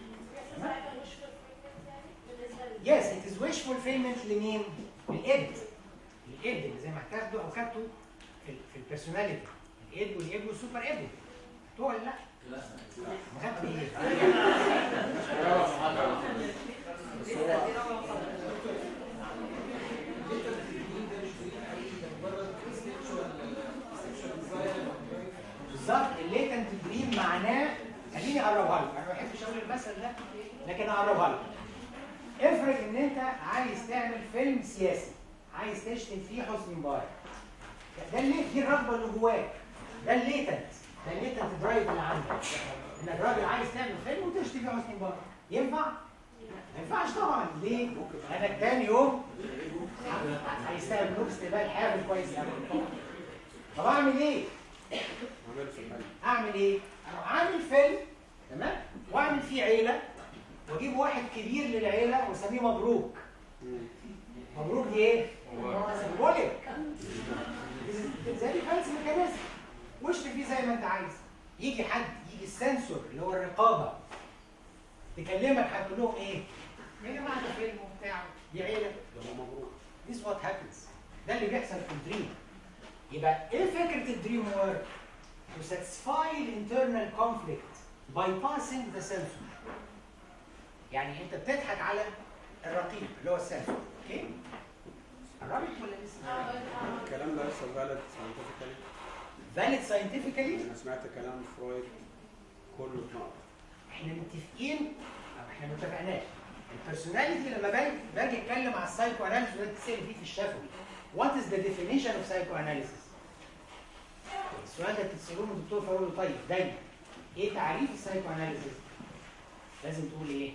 يس ات از ويش فولفيلمنت لمين؟ للإد للإد اللي زي ما هتاخدوا او خدتوا في ال- في البيرسوناليتي الإد والإيد والسوبر إيد هو ولا لا؟ لا ما خدتوا ايه؟ بالظبط الليتنت دريم معناه خليني اقربها لك انا ما بحبش اقول المثل ده لكن اقربها لك افرض ان انت عايز تعمل فيلم سياسي عايز تشتم فيه حسني مبارك ده اللي دي الرغبه اللي جواك ده الليتنت ده الليتنت درايف اللي عندك انك راجل عايز تعمل فيلم وتشتم فيه حسني مبارك ينفع؟ ما ينفعش طبعا ليه؟ لانك تاني يوم هيستقبلوك استقبال حافل كويس قوي طب اعمل ايه؟ عمل في الحلم اعمل ايه؟ اروح عامل فيلم تمام؟ واعمل فيه عيله واجيب واحد كبير للعيله واسميه مبروك مبروك دي ايه؟ سيمبوليك زي فانس ميكانيزم واشتري فيه زي ما انت عايز يجي حد يجي السنسور اللي هو الرقابه تكلمك هتقول لهم ايه؟ يا جماعه ده فيلم وبتاع دي عيله ده هو مبروك This what happens. ده اللي بيحصل في الدريم. يبقى ايه فكرة الدريم ورك؟ To satisfy the internal conflict bypassing the sensor. يعني انت بتضحك على الرقيب اللي هو السنسور، اوكي؟ قربت ولا لسه؟ الكلام ده لسه فالid scientifically valid scientifically انا سمعت كلام فرويد كله اتنقط احنا متفقين او احنا ما اتفقناش البيرسوناليتي لما باجي باجي اتكلم على السايكو اناليسيس وده بتسال فيه في الشفوي وات از ذا ديفينيشن اوف سايكو اناليسيس السؤال ده بتسالوه من الدكتور فاروق طيب دايما ايه تعريف السايكو اناليسيس لازم تقول ايه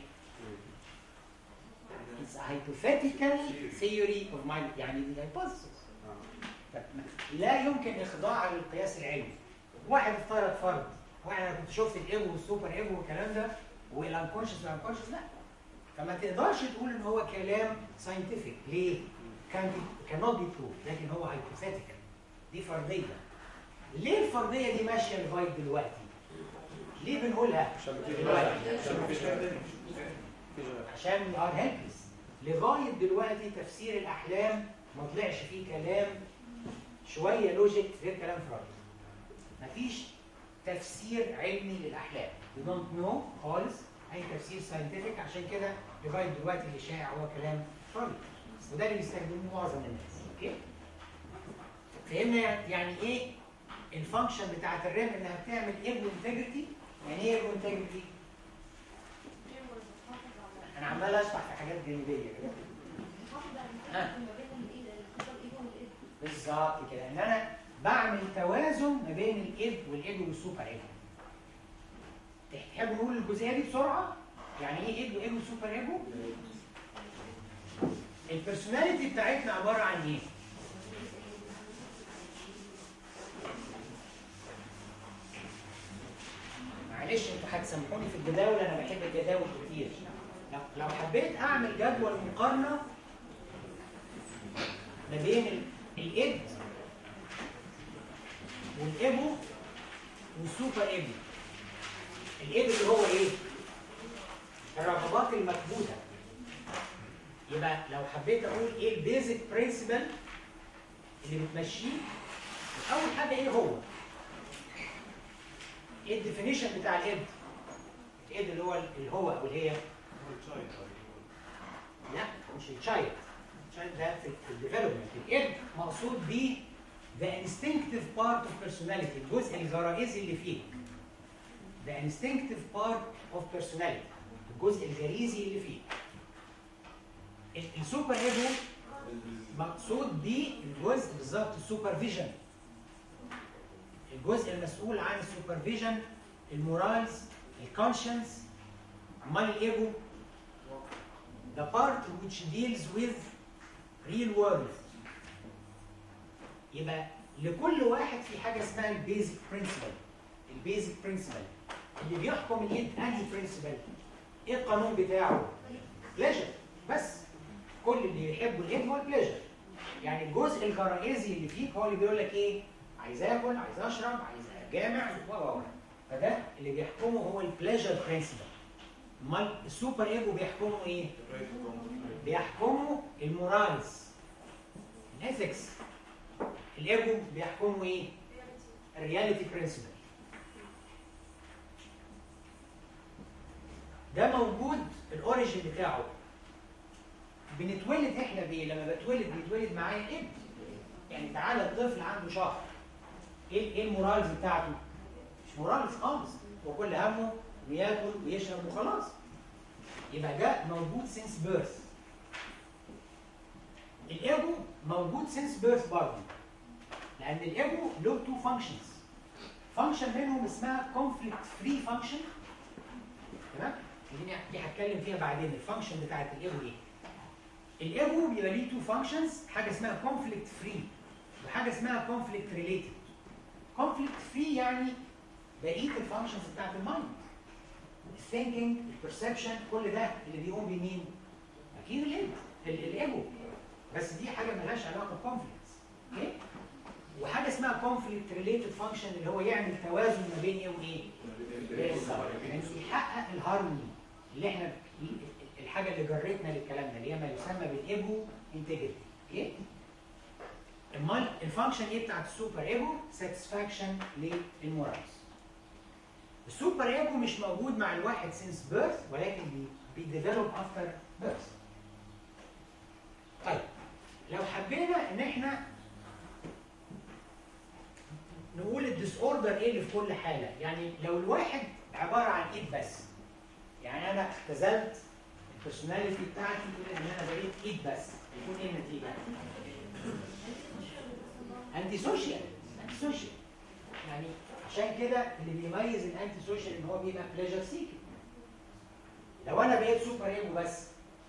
It's a hypothetical theory of mind يعني دي hypothesis اه لا يمكن اخضاعها للقياس العلمي واحد افترض فرض واحد انا كنت شفت الايجو والسوبر ايجو والكلام ده والانكونشس والانكونشس لا فما تقدرش تقول ان هو كلام ساينتفك ليه؟ كان كانوت بي بروف لكن هو هايبوثيتيكال دي فرضيه ليه الفرضيه دي ماشيه لغايه دلوقتي ليه بنقولها عشان مفيش دلوقتي عشان مفيش كلام تاني عشان ار هيلبلس لغايه دلوقتي تفسير الاحلام ما طلعش فيه كلام شويه لوجيك غير كلام فرويد مفيش تفسير علمي للاحلام we don't know خالص اي تفسير ساينتفك عشان كده لغايه دلوقتي اللي شائع هو كلام فرويد وده اللي بيستخدموه معظم الناس اوكي فهمنا يعني ايه الفانكشن بتاعت الرام انها بتعمل ايجو انتجريتي يعني ايه ايجو انتجريتي انا عمال اشرح في حاجات جانبيه كده بالظبط كده ان انا بعمل توازن ما بين الايد والايد والسوبر ايجو تحبوا نقول الجزئيه دي بسرعه يعني ايه ايد وايد وسوبر ايجو البرسوناليتي بتاعتنا عباره عن ايه معلش انتوا هتسامحوني في الجداول انا بحب الجداول كتير لو- لو حبيت اعمل جدول مقارنه ما بين ال- الايد والايجو والسوبر ايجو الايد اللي هو ايه الرغبات المكبوته يبقى لو حبيت اقول ايه البيزك برنسبل اللي بتمشيه اول حاجه ايه هو ايه الديفينيشن بتاع الايد الايد اللي هو الهو او الهي لا مش التشايلد التشايلد ده في الديفلوبمنت الايد مقصود بيه the instinctive part of personality الجزء الغرائزي اللي فيه the instinctive part of personality الجزء الغريزي اللي فيه ال- السوبر ايجو مقصود بيه الجزء بالظبط السوبرفيجن الجزء المسؤول عن السوبرفيجن المورالز الكونشنس امال الايجو the part which deals with real world يبقى لكل واحد في حاجه اسمها البيزك برنسبل البيزك برنسبل اللي بيحكم الايد انهي برنسبل ايه القانون بتاعه بليجر بس كل اللي يحبوا الايد هو البليجر يعني الجزء الغرائزي اللي فيك هو اللي بيقول لك ايه عايز اكل عايز اشرب عايز اجامع و و و. فده اللي بيحكمه هو البليجر برنسبل امال السوبر ايجو بيحكمه ايه بيحكموا المورالز الاثكس الايجو بيحكموا ايه الرياليتي برنسبل ده موجود الاوريجين بتاعه بنتولد احنا بايه لما بتولد بيتولد معايا ابن يعني تعالى الطفل عنده شهر ايه ايه المورالز بتاعته مش مورالز خالص هو كل همه بياكل ويشرب وخلاص يبقى ده موجود سينس بيرث الايجو موجود سينس بيرث برضه لان الايجو له تو فانكشنز فانكشن منهم اسمها كونفليكت فري فانكشن تمام دي دي هتكلم فيها بعدين الفانكشن بتاعت الايجو ايه الايجو بيبقى ليه تو فانكشنز حاجه اسمها كونفليكت فري وحاجه اسمها كونفليكت ريليتد كونفليكت فري يعني بقيه الفانكشنز بتاعت المايند الثينكينج البرسبشن كل ده اللي بيقوم بمين اكيد الايجو ال- الايجو بس دي حاجه ملهاش علاقه بكونفليكتس اوكي وحاجه اسمها كونفليكت ريليتد فانكشن اللي هو يعمل توازن ما بين ايه وايه بالظبط يعني يحقق الهارموني اللي احنا الحاجه اللي جرتنا للكلام ده اللي هي ما يسمى بالايجو انتجريتي اوكي امال الفانكشن ايه بتاعت السوبر ايجو ساتسفاكشن للمورالز السوبر ايجو مش موجود مع الواحد سينس بيرث ولكن بيديفلوب افتر بيرث طيب لو حبينا ان احنا نقول الديس اوردر ايه اللي في كل حاله يعني لو الواحد عباره عن ايد بس يعني انا اختزلت البرسوناليتي بتاعتي كده ان انا بقيت ايد بس يكون ايه النتيجه؟ انتي سوشيال انتي سوشيال يعني عشان كده اللي بيميز الانتي سوشيال ان هو بيبقى بليجر سيكي لو انا بقيت سوبر ايجو بس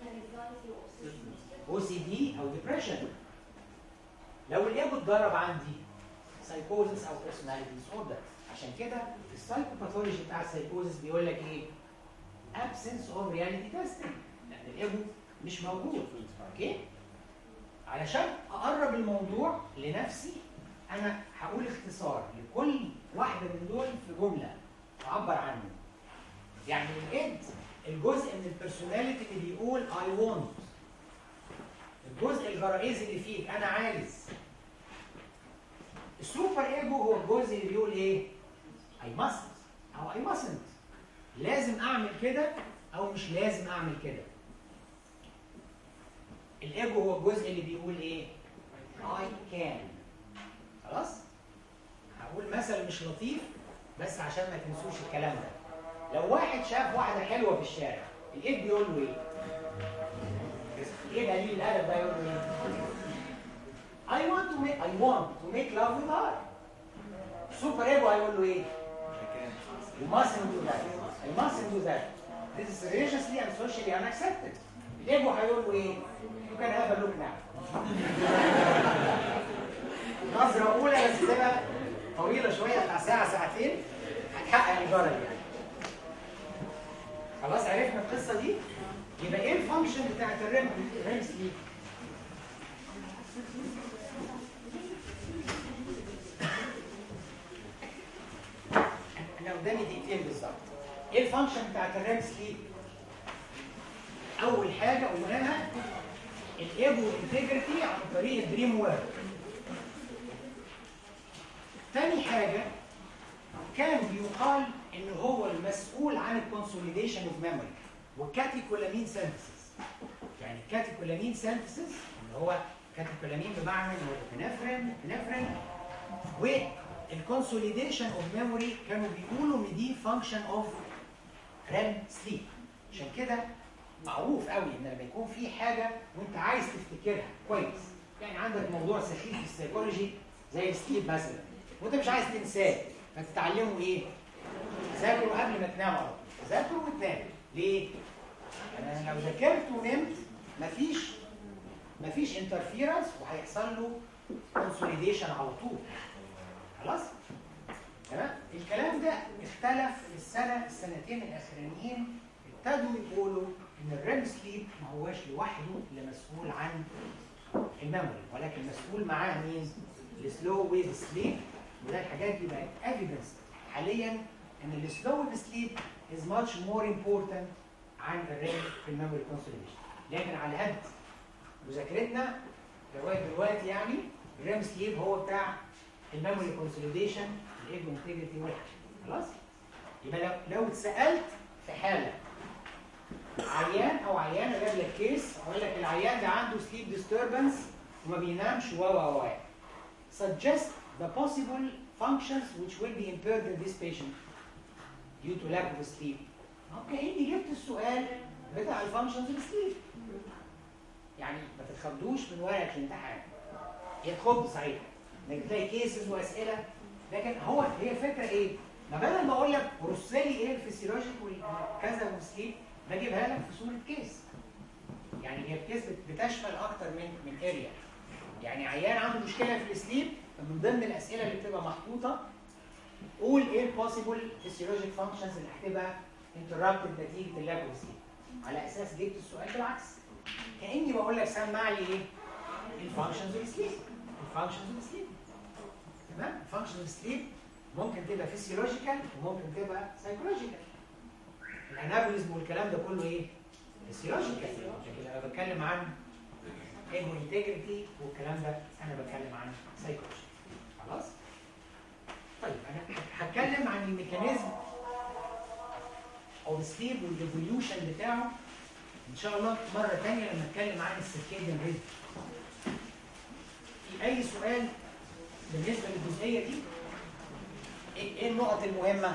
او سي دي او ديبريشن لو الايجو اتضرب عندي سايكوزس او بيرسوناليتي ديس اوردر عشان كده في السايكوباثولوجي بتاع السايكوزس بيقول لك ايه absence of reality testing لان الايجو مش موجود اوكي علشان اقرب الموضوع لنفسي انا هقول اختصار لكل واحده من دول في جمله تعبر عنه يعني الايد الجزء من البرسوناليتي اللي بيقول اي وونت الجزء الغرائزي اللي فيك انا عايز السوبر ايجو هو الجزء اللي بيقول ايه I must او I mustn't لازم اعمل كده او مش لازم اعمل كده الايجو هو الجزء اللي بيقول ايه I can خلاص هقول مثل مش لطيف بس عشان ما تنسوش الكلام ده لو واحد شاف واحده حلوه في الشارع الايد بيقول له ايه ايه دليل الادب ده يقول له ايه I want to make I want to make love with her سوبر ايجو هيقول له ايه You mustn't do that. You mustn't do that. This is religiously and socially unaccepted. الايجو هيقول له ايه؟ You can have a look now. نظرة أولى بس تبقى طويلة شوية بتاع ساعة ساعتين هتحقق الجرى يعني. خلاص عرفنا القصة دي؟ يبقى ايه الفانكشن بتاعت الريم الريم سليب؟ انا قدامي دقيقتين بالظبط. ايه الفانكشن بتاعت الريم سليب؟ أول حاجة قلناها الايجو انتجريتي عن طريق الدريم وورك. تاني حاجة كان بيقال ان هو المسؤول عن الكونسوليديشن اوف ميموري والكاتيكولامين سينثيسيس يعني الكاتيكولامين سينثيسيس اللي هو كاتيكولامين بمعنى انه ابنفرين ابنفرين والكونسوليديشن اوف ميموري كانوا بيقولوا ان دي فانكشن اوف ريم سليب عشان كده معروف قوي ان لما يكون في حاجه وانت عايز تفتكرها كويس يعني عندك موضوع سخيف في السيكولوجي زي السليب مثلا وانت مش عايز تنساه فتتعلموا ايه؟ ذاكروا قبل ما تناموا على طول ذاكروا وتناموا ليه؟ انا لو ذاكرت ونمت مفيش مفيش انترفيرنس وهيحصل له كونسوليديشن على طول خلاص؟ تمام؟ الكلام ده اختلف في السنه السنتين الاخرانيين ابتدوا يقولوا ان الريم سليب ما هواش لوحده اللي مسؤول عن الميموري ولكن مسؤول معاه مين؟ السلو ويف سليب وده الحاجات دي بقت ايفيدنس حاليا ان السلو ويف سليب از ماتش مور امبورتنت عن الريم في الميموري كونسوليديشن لكن على قد مذاكرتنا لغايه دلوقتي يعني الريم سليب هو بتاع الميموري كونسوليديشن الايجو انتجريتي واحد خلاص يبقى لو لو اتسالت في حاله عيان او عيانه جاب لك كيس اقول لك العيان ده عنده سليب ديستربنس وما بينامش و و و suggest the possible functions which will be impaired in this patient due to lack of sleep. اوكي اني جبت السؤال بتاع الفانكشنز السليب. يعني ما تتخضوش من ورقه الامتحان. هي تخض صحيح. انك تلاقي كيسز واسئله لكن هو هي الفكره ايه؟ ما بدل ما اقول لك رص لي ايه الفسيولوجيك وكذا والسليب بجيبها لك في صوره كيس. يعني هي الكيس بتشمل اكتر من من اريا. يعني عيان عنده مشكله في السليب فمن ضمن الاسئله اللي بتبقى محطوطه قول ايه البوسيبل فيسيولوجيك فانكشنز اللي هتبقى انتربتد نتيجه اللاب سليب على اساس جبت السؤال بالعكس كاني بقول لك سمع لي ايه الفانكشنز السليب الفانكشنز السليب تمام الفانكشنز السليب ممكن تبقى فيسيولوجيكال وممكن تبقى سايكولوجيكال الانابوليزم والكلام ده كله ايه فيسيولوجيكال لكن انا بتكلم عن ايجو انتجريتي والكلام ده انا بتكلم عن سايكولوجي خلاص طيب انا هتكلم عن الميكانيزم او السليب والايفوليوشن بتاعه ان شاء الله مره ثانيه لما اتكلم عن السيركيديان ريتم في اي سؤال بالنسبه للجزئيه دي ايه النقط المهمه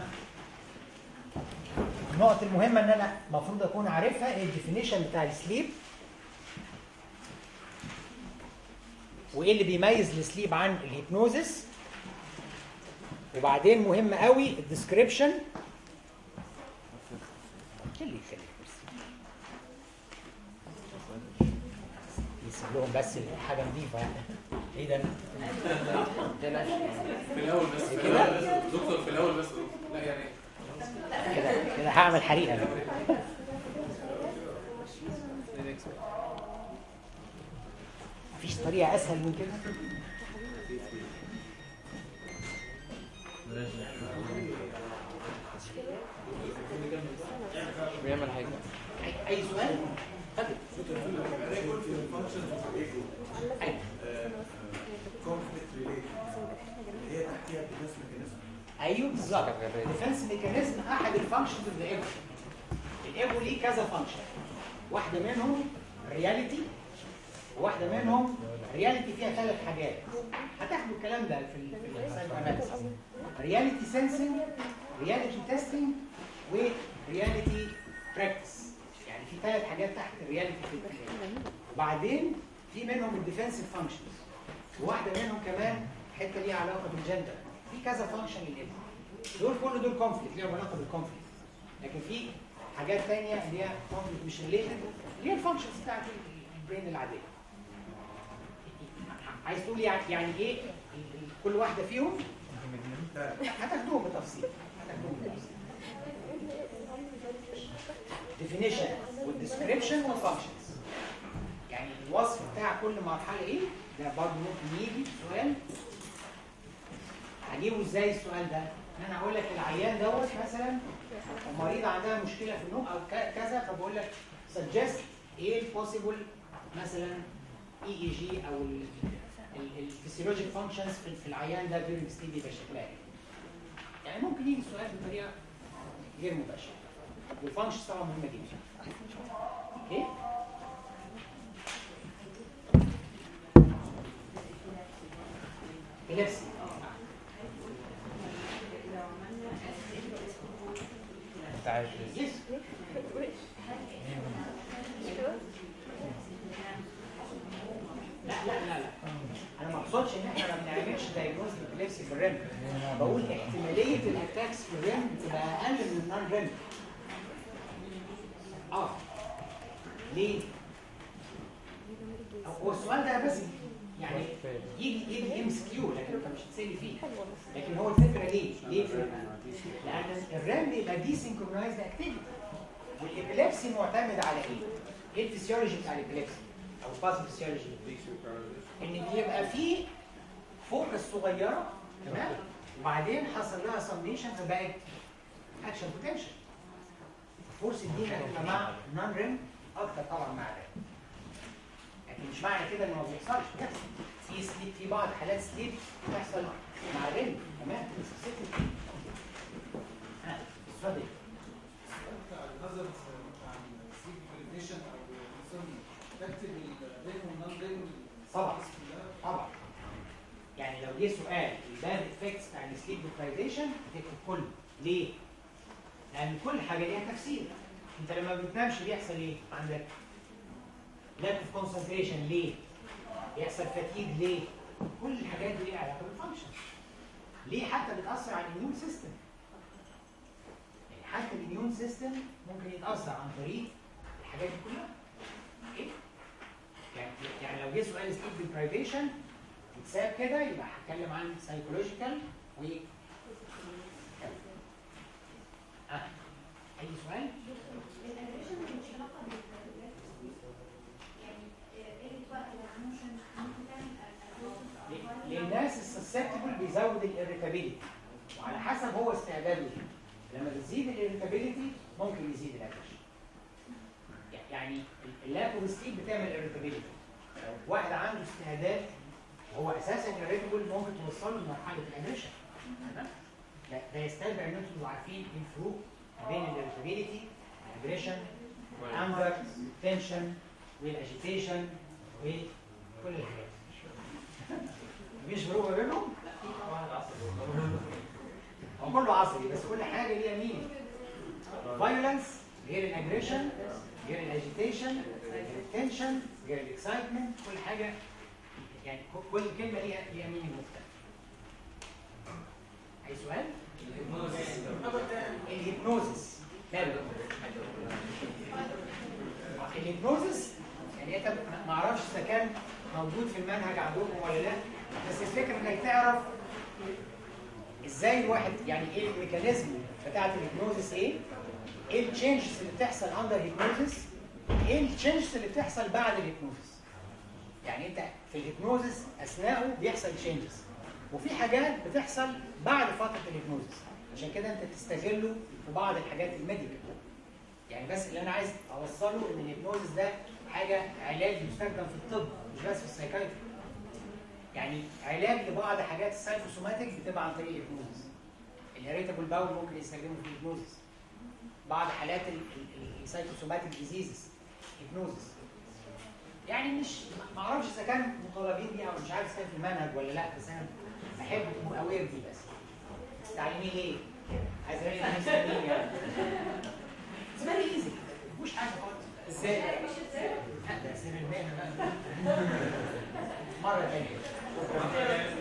النقط المهمه ان انا المفروض اكون عارفها الديفينيشن بتاع السليب وايه اللي بيميز السليب عن الهيبنوزس وبعدين مهم قوي الديسكريبشن اللي يخليك يسيب لهم بس حاجه نظيفه يعني ايه ده في الاول بس في كده؟ الاول بس دكتور في الاول بس لا يعني كده كده هعمل حريقه أنا. مفيش طريقه اسهل من كده بيعمل حاجة أي- اي سؤال اتفضل الريكورد في الفانكشنز اوف الايجو أيوة. كونفليكت ريليتد اللي هي تحتيها الديفنس ميكانيزم ايوه بالظبط ديفنس ميكانيزم احد الفانكشنز اوف ذا ايجو الايجو ليه كذا فانكشن واحده منهم رياليتي وواحده منهم رياليتي فيها ثلاث حاجات هتاخدوا الكلام ده في ال- في السايكو رياليتي سensing رياليتي تيستنج ورياليتي براكتس يعني في ثلاث حاجات تحت الرياليتي في الكلام وبعدين في منهم الديفنسيف فانكشنز وواحده منهم كمان حته ليها علاقه بالجندر في كذا فانكشن للابن دول كل دول كونفليكت ليهم علاقه بالكونفليكت لكن في حاجات ثانيه اللي هي كونفليكت مش ريليتد اللي هي الفانكشنز بتاعت البرين العاديه عايز تقول يعني يعني ايه ال- ال- كل واحده فيهم هتاخدوهم بتفصيل هتاخدوهم بتفصيل definition والديسكريبشن والفانكشنز يعني الوصف بتاع كل مرحله ايه ده برضه ممكن يجي سؤال هجيبه ازاي السؤال ده ان انا اقول لك العيان دوت مثلا المريض عندها مشكله في النوم او ك- كذا فبقول لك suggest ايه البوسيبل مثلا اي اي جي او الفسيولوجيك فانكشنز في العيان ده during sleep يبقى شكلها ايه يعني ممكن يجي السؤال بطريقه غير مباشره والفانكشنز طبعا مهمه جدا اوكي epilepsy انت عارف يس لا لا لا لا انا ما اقصدش ان احنا ما بنعملش دايجنوز بالابيليبسي في الريم بقول احتماليه الاتاكس في الريم بتبقى اقل من النون ريم اه ليه؟ هو السؤال ده بس يعني يجي يجي ام اس كيو لكن انت مش هتسالي فيه لكن هو الفكره ليه؟ ليه فكرة؟ لان الرام بيبقى دي سينكرونايزد اكتيفيتي والابيليبسي معتمد على ايه؟ ايه الفسيولوجي بتاع الابيليبسي؟ او الباثوفيسيولوجي ان بيبقى فيه فوكس صغيره تمام وبعدين حصل لها سميشن فبقت اكشن بوتنشال الفورس دي هتبقى مع نون ريم اكتر طبعا مع ريم لكن مش معنى كده انه ما بيحصلش بيحصل في سليب في بعض حالات سليب بتحصل مع ريم تمام specific. ها اتفضل النظر عن السليب بريفيشن او الانسومنيا بكتب الريم والنون ريم طبعا طبعا يعني لو جه سؤال الباد افكتس بتاع السليب ديبرايفيشن تكتب كله ليه؟ لان كل حاجه ليها تفسير انت لما بتنامش بيحصل ايه عندك؟ lack of concentration ليه؟ بيحصل فاتيج ليه؟ كل الحاجات دي ليها علاقه بالفانكشن ليه حتى بتاثر على الاميون سيستم يعني حتى الاميون سيستم ممكن يتاثر عن طريق الحاجات دي كلها اوكي يعني يعني لو جه سؤال سليب ديبرايفيشن يتساب كده يبقى هتكلم عن سايكولوجيكال و آه. اي سؤال؟ الانيميشن مش علاقه بالريلاكس يعني ايه بقى الانيميشن ممكن تعمل للناس السسبتبل بيزود الاريتابيليتي وعلى حسب هو استعداده ليه. لما بتزيد الاريتابيليتي ممكن يزيد الاجريشن يعني اللاك اوف سليب بتعمل اريتابيليتي لو واحد عنده استعداد وهو اساسا irritable ممكن توصله لمرحله الاجريشن تمام؟ ده ده يستدعي ان انتم تبقوا عارفين الفروق ما بين الاريتابيليتي الاجريشن والانجر تنشن والاجيتيشن وكل الحاجات مفيش فروق ما بينهم؟ هو كله عصبي بس كل حاجه ليها مين؟ فايولنس غير الاجريشن غير الاجيتيشن غير التنشن غير الاكسايتمنت كل حاجه يعني ك- كل كلمه ليها ليها مين مختلف. اي سؤال؟ الهيبنوزس ماله؟ الهيبنوزس يعني انت ما اعرفش اذا كان موجود في المنهج عندكم ولا لا بس الفكره انك تعرف ازاي الواحد يعني ايه الميكانيزم بتاعت الهيبنوزس ايه؟ ايه التشينجز اللي بتحصل اندر هيبنوزس؟ ايه التشينجز اللي بتحصل بعد الهيبنوزس؟ يعني انت في الهيبنوزس اثناءه بيحصل تشينجز وفي حاجات بتحصل بعد فتره الهيبنوزس عشان كده انت تستغله في بعض الحاجات الميديكال يعني بس اللي انا عايز اوصله ان الهيبنوزس ده حاجه علاج يستخدم في الطب مش بس في السايكايتري يعني علاج لبعض حاجات السايكوسوماتيك بتبقى عن طريق الهيبنوزس الاريتابل باول ممكن يستخدمه في الهيبنوزس بعض حالات السايكوسوماتيك ديزيزز هيبنوزس يعني مش ما اعرفش اذا كان مطالبين بيه او مش عارف اذا كان في المنهج ولا لا بس انا بحب تكون اوير دي بس تعليمي ليه؟ عايز الاقي نفسي مين يعني It's very easy مش حاجه خالص ازاي؟ لا ده سر المهنه بقى مره ثانيه